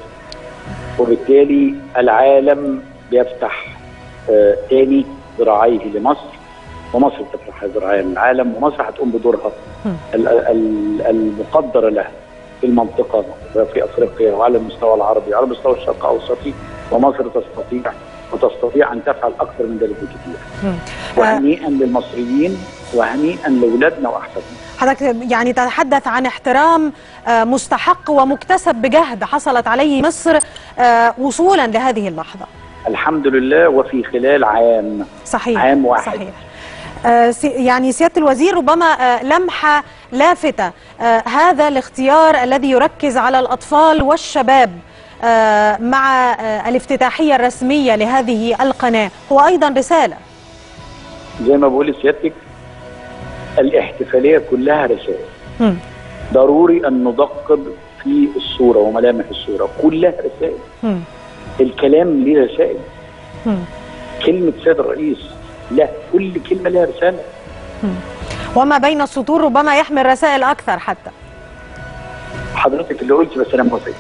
وبالتالي العالم بيفتح آه، تاني ذراعيه لمصر ومصر بتفتح ذراعيها للعالم ومصر هتقوم بدورها ال- ال- المقدره لها في المنطقه وفي افريقيا وعلى المستوى العربي وعلى مستوى الشرق الاوسطي ومصر تستطيع وتستطيع ان تفعل اكثر من ذلك بكثير مم. وهنيئا للمصريين وهنيئا لاولادنا واحفادنا حضرتك يعني تتحدث عن احترام آه، مستحق ومكتسب بجهد حصلت عليه مصر آه، وصولا لهذه اللحظة الحمد لله وفي خلال عام صحيح عام واحد. صحيح آه، سي- يعني سيادة الوزير ربما آه، لمحة لافتة آه، هذا الاختيار الذي يركز على الأطفال والشباب آه، مع آه، الافتتاحية الرسمية لهذه القناة هو أيضا رسالة زي ما بقول لسيادتك الاحتفاليه كلها رسائل مم. ضروري ان ندقق في الصوره وملامح الصوره كلها رسائل مم. الكلام ليه رسائل مم. كلمه سيد الرئيس لا كل كلمه لها رساله وما بين السطور ربما يحمل رسائل أكثر حتى حضرتك اللي قلت بس انا موافق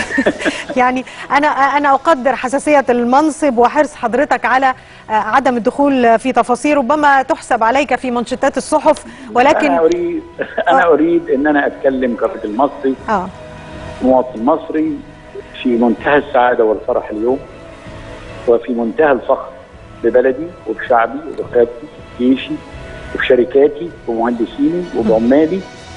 يعني انا انا اقدر حساسيه المنصب وحرص حضرتك على آه، عدم الدخول في تفاصيل ربما تحسب عليك في منشطات الصحف ولكن انا اريد انا اريد ان انا اتكلم كراجل مصري اه مواطن مصري في منتهى السعاده والفرح اليوم وفي منتهى الفخر ببلدي وبشعبي وبقيادتي وبجيشي وبشركاتي ومهندسيني وبعمالي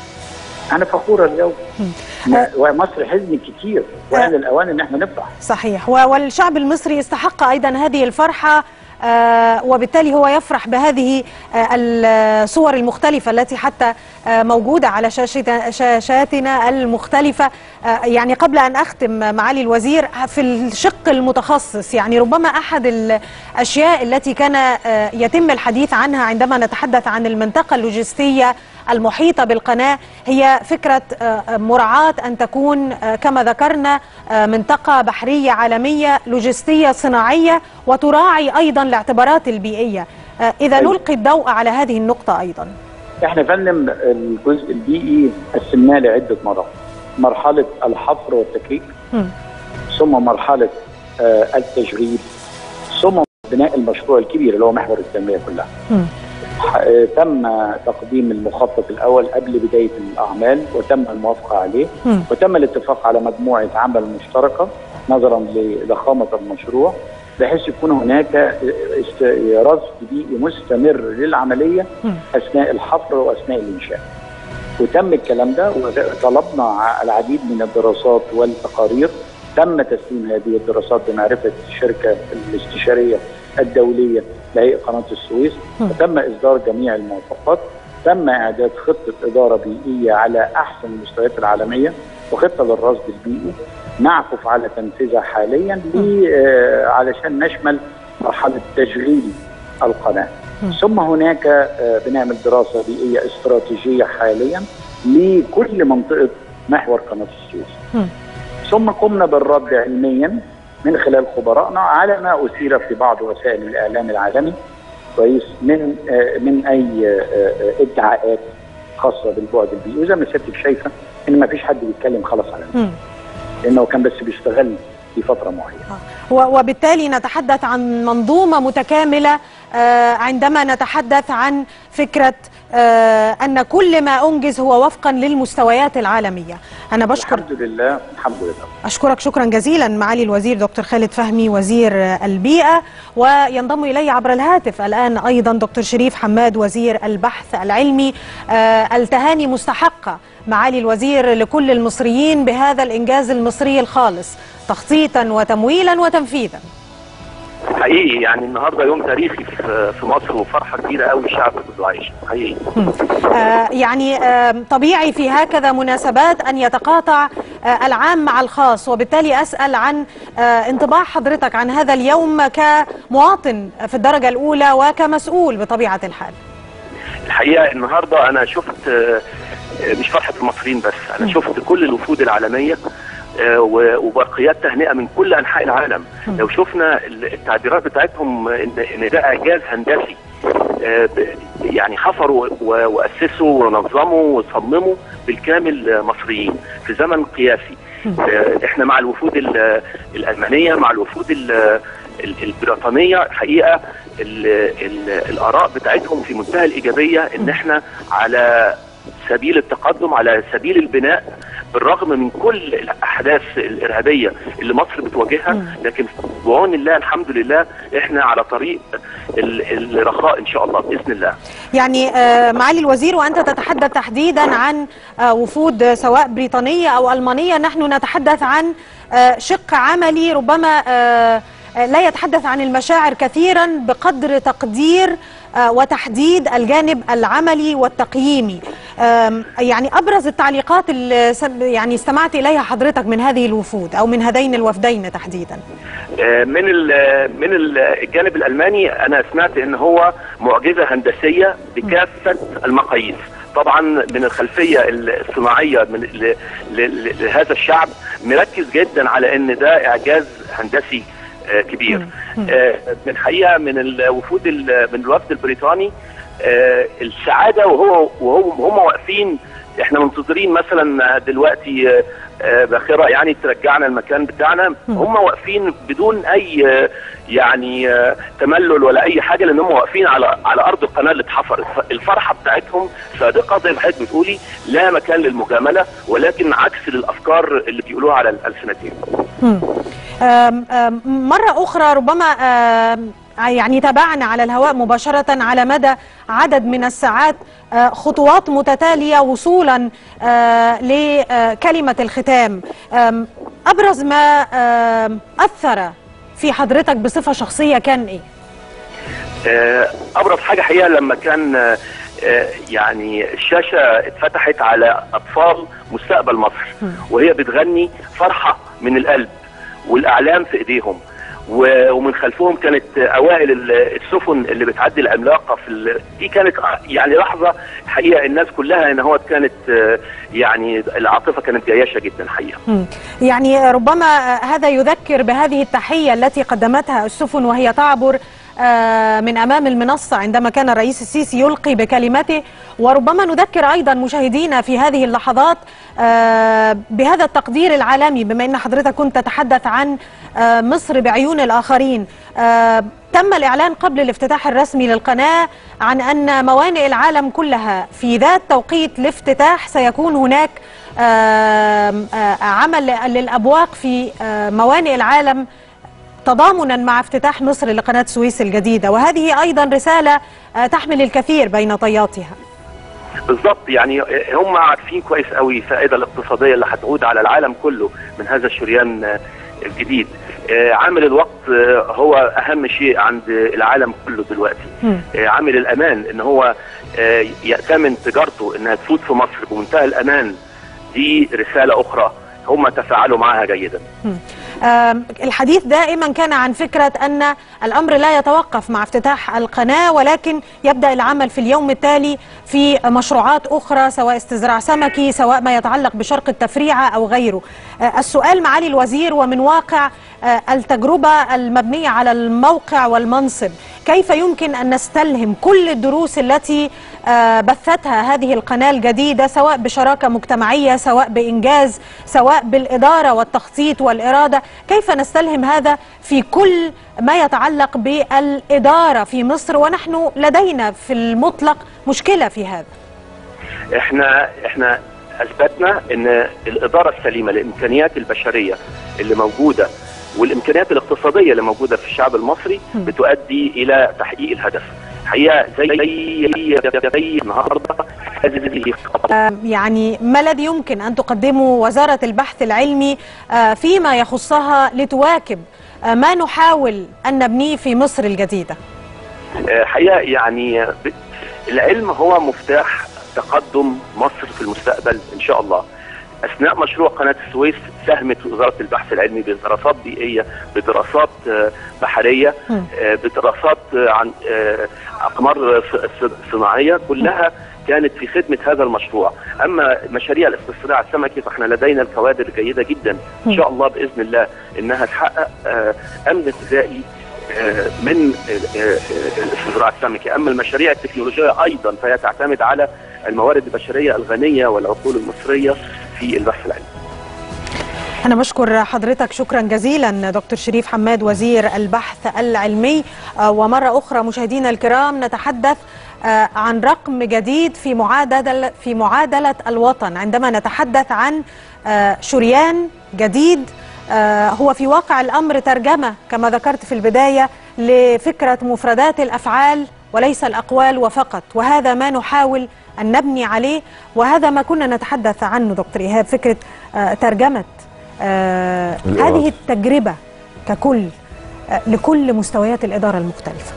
انا فخوره اليوم ما- ومصر حزن كتير وان الاوان ان احنا نفرح صحيح و- والشعب المصري استحق ايضا هذه الفرحه آه، وبالتالي هو يفرح بهذه آه، الصور المختلفة التي حتى آه، موجودة على شاشت- شاشاتنا المختلفة آه، يعني قبل أن أختم معالي الوزير في الشق المتخصص يعني ربما أحد الأشياء التي كان آه، يتم الحديث عنها عندما نتحدث عن المنطقة اللوجستية المحيطة بالقناة هي فكرة آه، مراعاة أن تكون آه، كما ذكرنا آه، منطقة بحرية عالمية لوجستية صناعية وتراعي أيضا الاعتبارات البيئية آه، إذا أيوة. نلقي الضوء على هذه النقطة أيضا احنا يا فندم الجزء البيئي قسمناه لعده مراحل مرحله الحفر والتكريك مم. ثم مرحله آه، التشغيل ثم بناء المشروع الكبير اللي هو محور التنميه كلها مم. ح- آه، تم تقديم المخطط الاول قبل بدايه الاعمال وتم الموافقه عليه مم. وتم الاتفاق على مجموعه عمل مشتركه نظرا لضخامه المشروع بحيث يكون هناك است- رصد بيئي مستمر للعمليه مم. اثناء الحفر واثناء الانشاء. وتم الكلام ده وطلبنا ع- العديد من الدراسات والتقارير تم تسليم هذه الدراسات بمعرفه الشركه الاستشاريه الدوليه لهيئه قناه السويس مم. وتم اصدار جميع الموافقات تم اعداد خطه اداره بيئيه على احسن المستويات العالميه وخطه للرصد البيئي نعكف على تنفيذها حاليا ل- آه، علشان نشمل مرحله تشغيل القناه مم. ثم هناك آه، بنعمل دراسه بيئيه استراتيجيه حاليا لكل منطقه محور قناه السويس مم. ثم قمنا بالرد علميا من خلال خبرائنا على ما اثير في بعض وسائل الاعلام العالمي كويس من آه، من اي آه، آه، ادعاءات خاصه بالبعد البيئي وزي ما سيادتك شايفه ان ما فيش حد بيتكلم خلاص على ده مم. لانه كان بس بيستغل في فتره معينه و- وبالتالي نتحدث عن منظومة متكاملة آه، عندما نتحدث عن فكرة آه، أن كل ما أنجز هو وفقا للمستويات العالمية أنا بشكر الحمد لله الحمد لله أشكرك شكرا جزيلا معالي الوزير دكتور خالد فهمي وزير البيئة وينضم إلي عبر الهاتف الآن أيضا دكتور شريف حماد وزير البحث العلمي آه، التهاني مستحقة معالي الوزير لكل المصريين بهذا الإنجاز المصري الخالص تخطيطا وتمويلا وتنفيذا حقيقي يعني النهارده يوم تاريخي في في مصر وفرحه كبيره قوي الشعب كله عايش حقيقي آه، يعني آه، طبيعي في هكذا مناسبات أن يتقاطع آه، العام مع الخاص وبالتالي أسأل عن آه، انطباع حضرتك عن هذا اليوم كمواطن في الدرجة الأولى وكمسؤول بطبيعة الحال الحقيقه النهارده انا شفت آه، آه، مش فرحه المصريين بس انا شفت كل الوفود العالميه آه، و- وبرقيات تهنئه من كل انحاء العالم لو شفنا ال- التعبيرات بتاعتهم ان ان ده اعجاز هندسي آه، ب- يعني حفروا و- واسسوا ونظموا وصمموا بالكامل آه، مصريين في زمن قياسي آه، احنا مع الوفود ال- الالمانيه مع الوفود ال- ال- البريطانيه حقيقه ال ال الاراء بتاعتهم في منتهى الايجابيه ان احنا على سبيل التقدم على سبيل البناء بالرغم من كل الاحداث الارهابيه اللي مصر بتواجهها لكن بعون الله الحمد لله احنا على طريق ال- الرخاء ان شاء الله باذن الله يعني آه، معالي الوزير وأنت تتحدث تحديدا عن آه، وفود آه، سواء بريطانية أو ألمانية نحن نتحدث عن آه، شق عملي ربما آه، آه، لا يتحدث عن المشاعر كثيرا بقدر تقدير آه، وتحديد الجانب العملي والتقييمي آم، يعني أبرز التعليقات اللي سم- يعني استمعت إليها حضرتك من هذه الوفود أو من هذين الوفدين تحديدا آه، من ال- من ال- الجانب الالماني انا سمعت ان هو معجزه هندسيه بكافه المقاييس طبعا من الخلفيه الصناعيه من ل- ل- لهذا الشعب مركز جدا على ان ده اعجاز هندسي آه، كبير آه، من الحقيقه من الوفود ال- من الوفد البريطاني آه، السعاده وهو وهو هم واقفين احنا منتظرين مثلا دلوقتي آه، آه، باخره يعني ترجعنا المكان بتاعنا هم واقفين بدون اي آه، يعني آه، تملل ولا اي حاجه لان هم واقفين على على ارض القناه اللي اتحفرت الفرحه بتاعتهم صادقه زي ما حضرتك بتقولي لا مكان للمجامله ولكن عكس للافكار اللي بيقولوها على الالسنتين آم، آم، مرة أخرى ربما آم، يعني تابعنا على الهواء مباشرة على مدى عدد من الساعات آه، خطوات متتالية وصولا آه، لكلمة الختام آم، أبرز ما آم، أثر في حضرتك بصفة شخصية كان إيه؟ آه، ابرز حاجه حقيقه لما كان آه، آه، يعني الشاشه اتفتحت على اطفال مستقبل مصر وهي بتغني فرحه من القلب والاعلام في ايديهم و- ومن خلفهم كانت اوائل ال- السفن اللي بتعدي العملاقه في ال... دي كانت آه، يعني لحظه حقيقه الناس كلها ان هو كانت آه، يعني العاطفه كانت جياشه جدا حقيقه مم. يعني ربما هذا يذكر بهذه التحية التي قدمتها السفن وهي تعبر آه، من أمام المنصة عندما كان الرئيس السيسي يلقي بكلمته وربما نذكر أيضا مشاهدينا في هذه اللحظات آه، بهذا التقدير العالمي بما أن حضرتك كنت تتحدث عن آه، مصر بعيون الآخرين آه، تم الإعلان قبل الافتتاح الرسمي للقناة عن أن موانئ العالم كلها في ذات توقيت الافتتاح سيكون هناك آم، آه، عمل للأبواق في آه، موانئ العالم تضامنا مع افتتاح مصر لقناة سويس الجديدة وهذه أيضا رسالة آه، تحمل الكثير بين طياتها بالظبط يعني هم عارفين كويس قوي الفائده الاقتصاديه اللي هتعود على العالم كله من هذا الشريان آه، الجديد آه، عامل الوقت آه، هو اهم شيء عند العالم كله دلوقتي مم. آه، عامل الامان ان هو آه، يأتمن تجارته انها تفوت في مصر بمنتهى الامان دي رساله اخرى هم تفاعلوا معها جيدا آم، الحديث دائما كان عن فكرة أن الأمر لا يتوقف مع افتتاح القناة ولكن يبدأ العمل في اليوم التالي في مشروعات أخرى سواء استزراع سمكي سواء ما يتعلق بشرق التفريعة أو غيره آه، السؤال معالي الوزير ومن واقع آه، التجربة المبنية على الموقع والمنصب كيف يمكن أن نستلهم كل الدروس التي آه، بثتها هذه القناة الجديدة سواء بشراكة مجتمعية سواء بإنجاز سواء بالإدارة والتخطيط والإرادة كيف نستلهم هذا في كل ما يتعلق بالإدارة في مصر ونحن لدينا في المطلق مشكلة في هذا احنا احنا اثبتنا ان الاداره السليمه الامكانيات البشريه اللي موجوده والامكانيات الاقتصاديه اللي موجوده في الشعب المصري بتؤدي الى تحقيق الهدف حقيقه زي زي زي النهارده هذه آه، يعني ما الذي يمكن أن تقدمه وزارة البحث العلمي آه، فيما يخصها لتواكب آه، ما نحاول أن نبنيه في مصر الجديدة آه، حقيقه يعني ب- العلم هو مفتاح تقدم مصر في المستقبل ان شاء الله اثناء مشروع قناه السويس ساهمت وزاره البحث العلمي بدراسات بيئيه بدراسات آه، بحريه مم. آه، بدراسات آه، عن آه، اقمار ص- ص- صناعيه كلها كانت في خدمه هذا المشروع اما مشاريع الاستزراع السمكي فاحنا لدينا الكوادر جيده جدا ان شاء الله باذن الله انها تحقق آه، امن غذائي آه، من آه، آه، الاستزراع السمكي اما المشاريع التكنولوجيه ايضا فهي تعتمد على الموارد البشريه الغنيه والعقول المصريه في البحث العلمي أنا بشكر حضرتك شكرا جزيلا دكتور شريف حماد وزير البحث العلمي آه، ومرة أخرى مشاهدينا الكرام نتحدث آه، عن رقم جديد في معادلة في معادلة الوطن عندما نتحدث عن آه، شريان جديد آه، هو في واقع الأمر ترجمة كما ذكرت في البداية لفكرة مفردات الأفعال وليس الأقوال وفقط وهذا ما نحاول أن نبني عليه وهذا ما كنا نتحدث عنه دكتور إيهاب فكرة آه، ترجمة آه، الإرادة. هذه التجربة ككل آه، لكل مستويات الإدارة المختلفة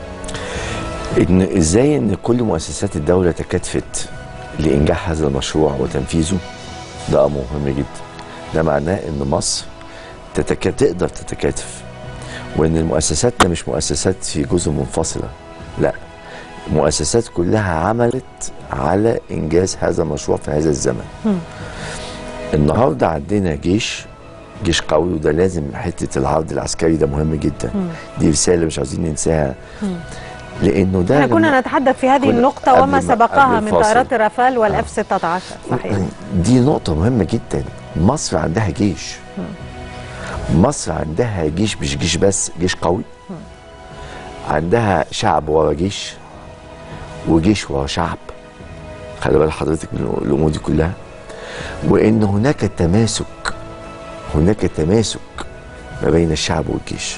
ان ازاي ان كل مؤسسات الدوله تكاتفت لانجاح هذا المشروع وتنفيذه ده امر مهم جدا ده معناه ان مصر تتكا... تقدر تتكاتف وان المؤسسات مش مؤسسات في جزء منفصله لا مؤسسات كلها عملت على انجاز هذا المشروع في هذا الزمن النهارده عندنا جيش جيش قوي وده لازم حته العرض العسكري ده مهم جدا دي رساله مش عايزين ننساها لانه ده احنا كنا لما- نتحدث في هذه كنا النقطة قبل وما ما- سبقها قبل من الفاصل. طائرات الرافال والاف 16 صحيح دي نقطة مهمة جدا مصر عندها جيش مصر عندها جيش مش جيش بس جيش قوي عندها شعب ورا جيش وجيش ورا شعب خلي بال حضرتك من الامور دي كلها وان هناك تماسك هناك تماسك ما بين الشعب والجيش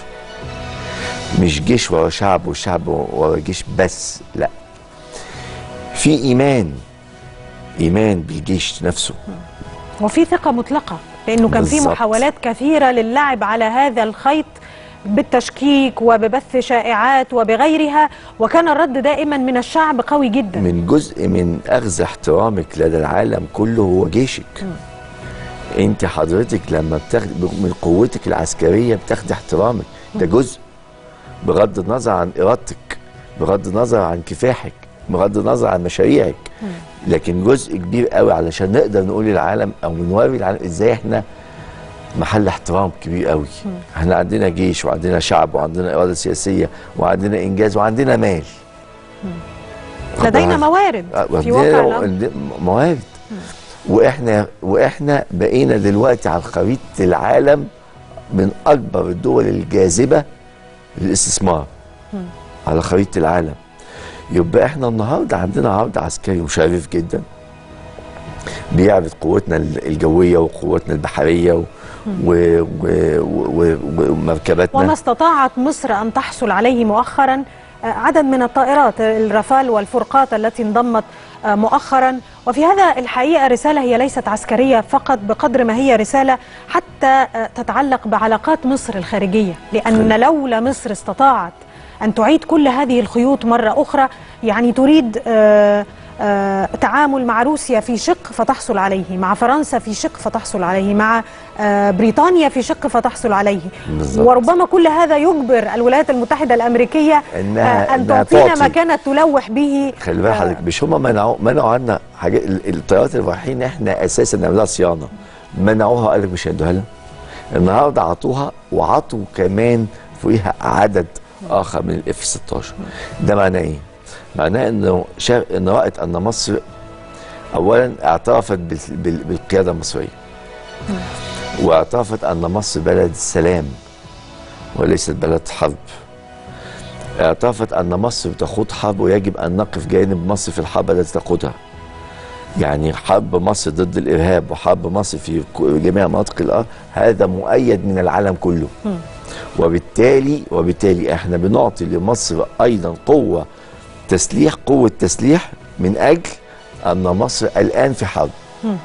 مش جيش ورا شعب والشعب ورا جيش بس لا في ايمان ايمان بالجيش نفسه وفي ثقة مطلقة لأنه كان في بالظبط. محاولات كثيرة للعب على هذا الخيط بالتشكيك وببث شائعات وبغيرها وكان الرد دائما من الشعب قوي جدا من جزء من اخذ احترامك لدى العالم كله هو جيشك انت حضرتك لما بتاخد من قوتك العسكريه بتاخد احترامك ده جزء بغض النظر عن ارادتك بغض النظر عن كفاحك بغض النظر عن مشاريعك لكن جزء كبير قوي علشان نقدر نقول للعالم او نوري العالم ازاي احنا محل احترام كبير قوي احنا عندنا جيش وعندنا شعب وعندنا اراده سياسيه وعندنا انجاز وعندنا مال لدينا موارد في واقع وعندنا الأمر. موارد واحنا واحنا بقينا دلوقتي على خريطه العالم من اكبر الدول الجاذبه للاستثمار على خريطه العالم يبقى احنا النهارده عندنا عرض عسكري مشرف جدا بيعرض قوتنا الجويه وقوتنا البحريه و- و- و- و- ومركباتنا وما استطاعت مصر أن تحصل عليه مؤخرا آه، عدد من الطائرات الرافال والفرقاط التي انضمت آه، مؤخرا وفي هذا الحقيقة رسالة هي ليست عسكرية فقط بقدر ما هي رسالة حتى آه، تتعلق بعلاقات مصر الخارجية لأن لولا مصر استطاعت أن تعيد كل هذه الخيوط مرة أخرى يعني تريد آه، آه، تعامل مع روسيا في شق فتحصل عليه مع فرنسا في شق فتحصل عليه مع آه، بريطانيا في شق فتحصل عليه بالظبط. وربما كل هذا يجبر الولايات المتحدة الأمريكية إنها- آه، أن إنها تعطينا تعطي. ما كانت تلوح به خلي بالك حضرتك مش هم منعوا منعوا عنا حاجات ال- الطيارات اللي رايحين احنا اساسا نعملها صيانه منعوها قال لك مش هيدوها لنا النهارده عطوها وعطوا كمان فوقيها عدد اخر من الاف 16 ده معناه ايه؟ معناه انه شا... ان رأت ان مصر اولا اعترفت بال... بال... بالقياده المصريه واعترفت ان مصر بلد سلام وليست بلد حرب اعترفت ان مصر تخوض حرب ويجب ان نقف جانب مصر في الحرب التي تقودها. يعني حرب مصر ضد الارهاب وحرب مصر في ك- جميع مناطق الارض هذا مؤيد من العالم كله. وبالتالي وبالتالي احنا بنعطي لمصر ايضا قوه تسليح قوه تسليح من اجل ان مصر الان في حرب.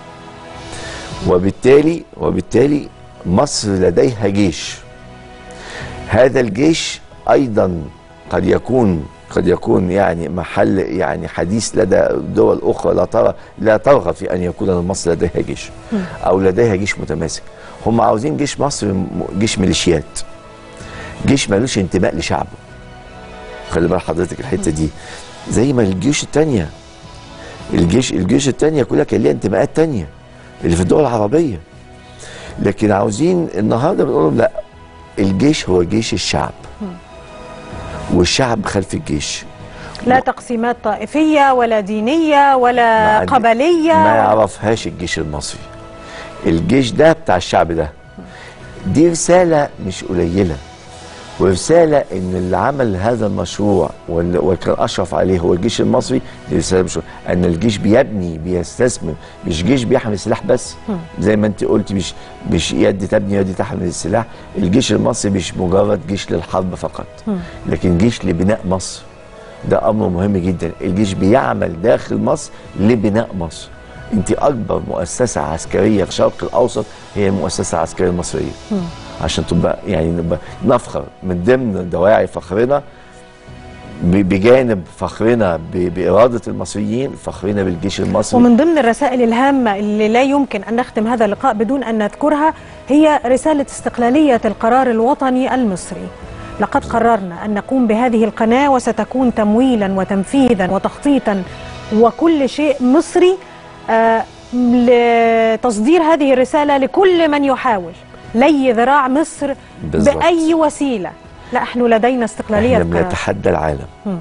وبالتالي وبالتالي مصر لديها جيش. هذا الجيش ايضا قد يكون قد يكون يعني محل يعني حديث لدى دول اخرى لا ترى لا ترغب في ان يكون مصر لديها جيش او لديها جيش متماسك هم عاوزين جيش مصر م- جيش ميليشيات جيش ملوش انتماء لشعبه خلي بال حضرتك الحته دي زي ما الجيوش التانية الجيش الجيوش التانية كلها كان ليها انتماءات تانية اللي في الدول العربية لكن عاوزين النهارده بنقول لهم لا الجيش هو جيش الشعب والشعب خلف الجيش لا تقسيمات طائفية ولا دينية ولا ما عندي- قبلية ما ولا- يعرفهاش الجيش المصري الجيش ده بتاع الشعب ده دي رسالة مش قليلة ورسالة ان اللي عمل هذا المشروع واللي وكان اشرف عليه هو الجيش المصري دي رسالة مش ان الجيش بيبني بيستثمر مش جيش بيحمل سلاح بس زي ما انت قلتي مش مش يد تبني يد تحمل السلاح الجيش المصري مش مجرد جيش للحرب فقط لكن جيش لبناء مصر ده امر مهم جدا الجيش بيعمل داخل مصر لبناء مصر انت اكبر مؤسسه عسكريه في الشرق الاوسط هي المؤسسه العسكريه المصريه عشان تبقى يعني نبقى نفخر من ضمن دواعي فخرنا ب- بجانب فخرنا ب- باراده المصريين فخرنا بالجيش المصري ومن ضمن الرسائل الهامة اللي لا يمكن أن نختم هذا اللقاء بدون أن نذكرها هي رسالة استقلالية القرار الوطني المصري لقد قررنا أن نقوم بهذه القناة وستكون تمويلا وتنفيذا وتخطيطا وكل شيء مصري آه، لتصدير هذه الرسالة لكل من يحاول لي ذراع مصر بالظبط. بأي وسيلة لا نحن لدينا استقلالية احنا القرار بنتحدى العالم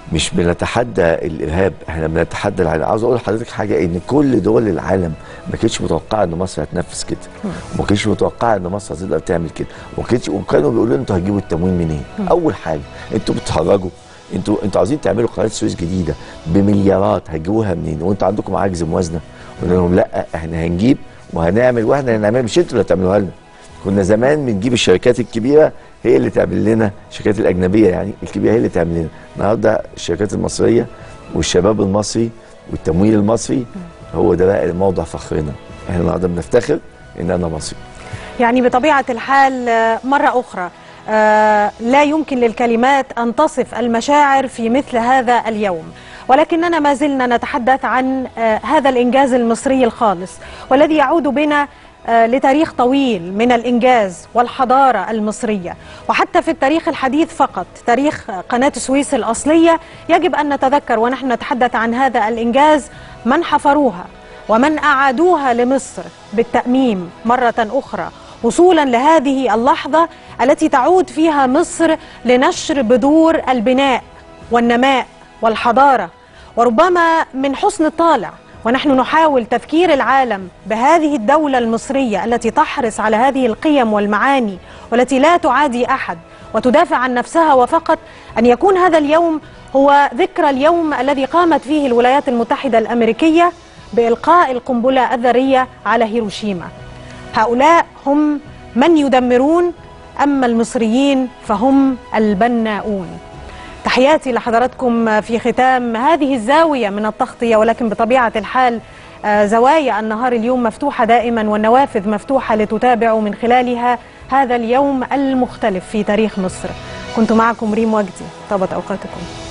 مش بنتحدى الارهاب احنا بنتحدى العالم عاوز اقول لحضرتك حاجه ان كل دول العالم ما كانتش متوقعه ان مصر هتنفذ كده وما كانتش متوقعه ان مصر هتقدر تعمل كده وما كانتش وكانوا بيقولوا لنا انتوا هتجيبوا التمويل منين اول حاجه انتوا بتتهرجوا انتوا انتوا عاوزين تعملوا قناه سويس جديده بمليارات هتجيبوها منين وانتوا عندكم عجز موازنه قلنا لهم لا احنا هنجيب وهنعمل واحنا اللي هنعمل مش انتوا اللي هتعملوها لنا كنا زمان بنجيب الشركات الكبيره هي اللي تعمل لنا الشركات الاجنبيه يعني الكبيره هي اللي تعمل لنا النهارده الشركات المصريه والشباب المصري والتمويل المصري هو ده بقى موضع فخرنا احنا النهارده بنفتخر ان انا مصري يعني بطبيعة الحال آه، مرة أخرى آه، لا يمكن للكلمات أن تصف المشاعر في مثل هذا اليوم ولكننا ما زلنا نتحدث عن آه، هذا الإنجاز المصري الخالص والذي يعود بنا آه، لتاريخ طويل من الإنجاز والحضارة المصرية وحتى في التاريخ الحديث فقط تاريخ قناة السويس الأصلية يجب أن نتذكر ونحن نتحدث عن هذا الإنجاز من حفروها ومن أعادوها لمصر بالتأميم مرة أخرى وصولا لهذه اللحظة التي تعود فيها مصر لنشر بذور البناء والنماء والحضارة وربما من حسن الطالع ونحن نحاول تذكير العالم بهذه الدولة المصرية التي تحرص على هذه القيم والمعاني والتي لا تعادي أحد وتدافع عن نفسها وفقط أن يكون هذا اليوم هو ذكرى اليوم الذي قامت فيه الولايات المتحدة الأمريكية بإلقاء القنبلة الذرية على هيروشيما هؤلاء هم من يدمرون أما المصريين فهم البناؤون تحياتي لحضراتكم في ختام هذه الزاوية من التغطية ولكن بطبيعة الحال آه، زوايا النهار اليوم مفتوحة دائما والنوافذ مفتوحة لتتابعوا من خلالها هذا اليوم المختلف في تاريخ مصر كنت معكم ريم وجدي طابت أوقاتكم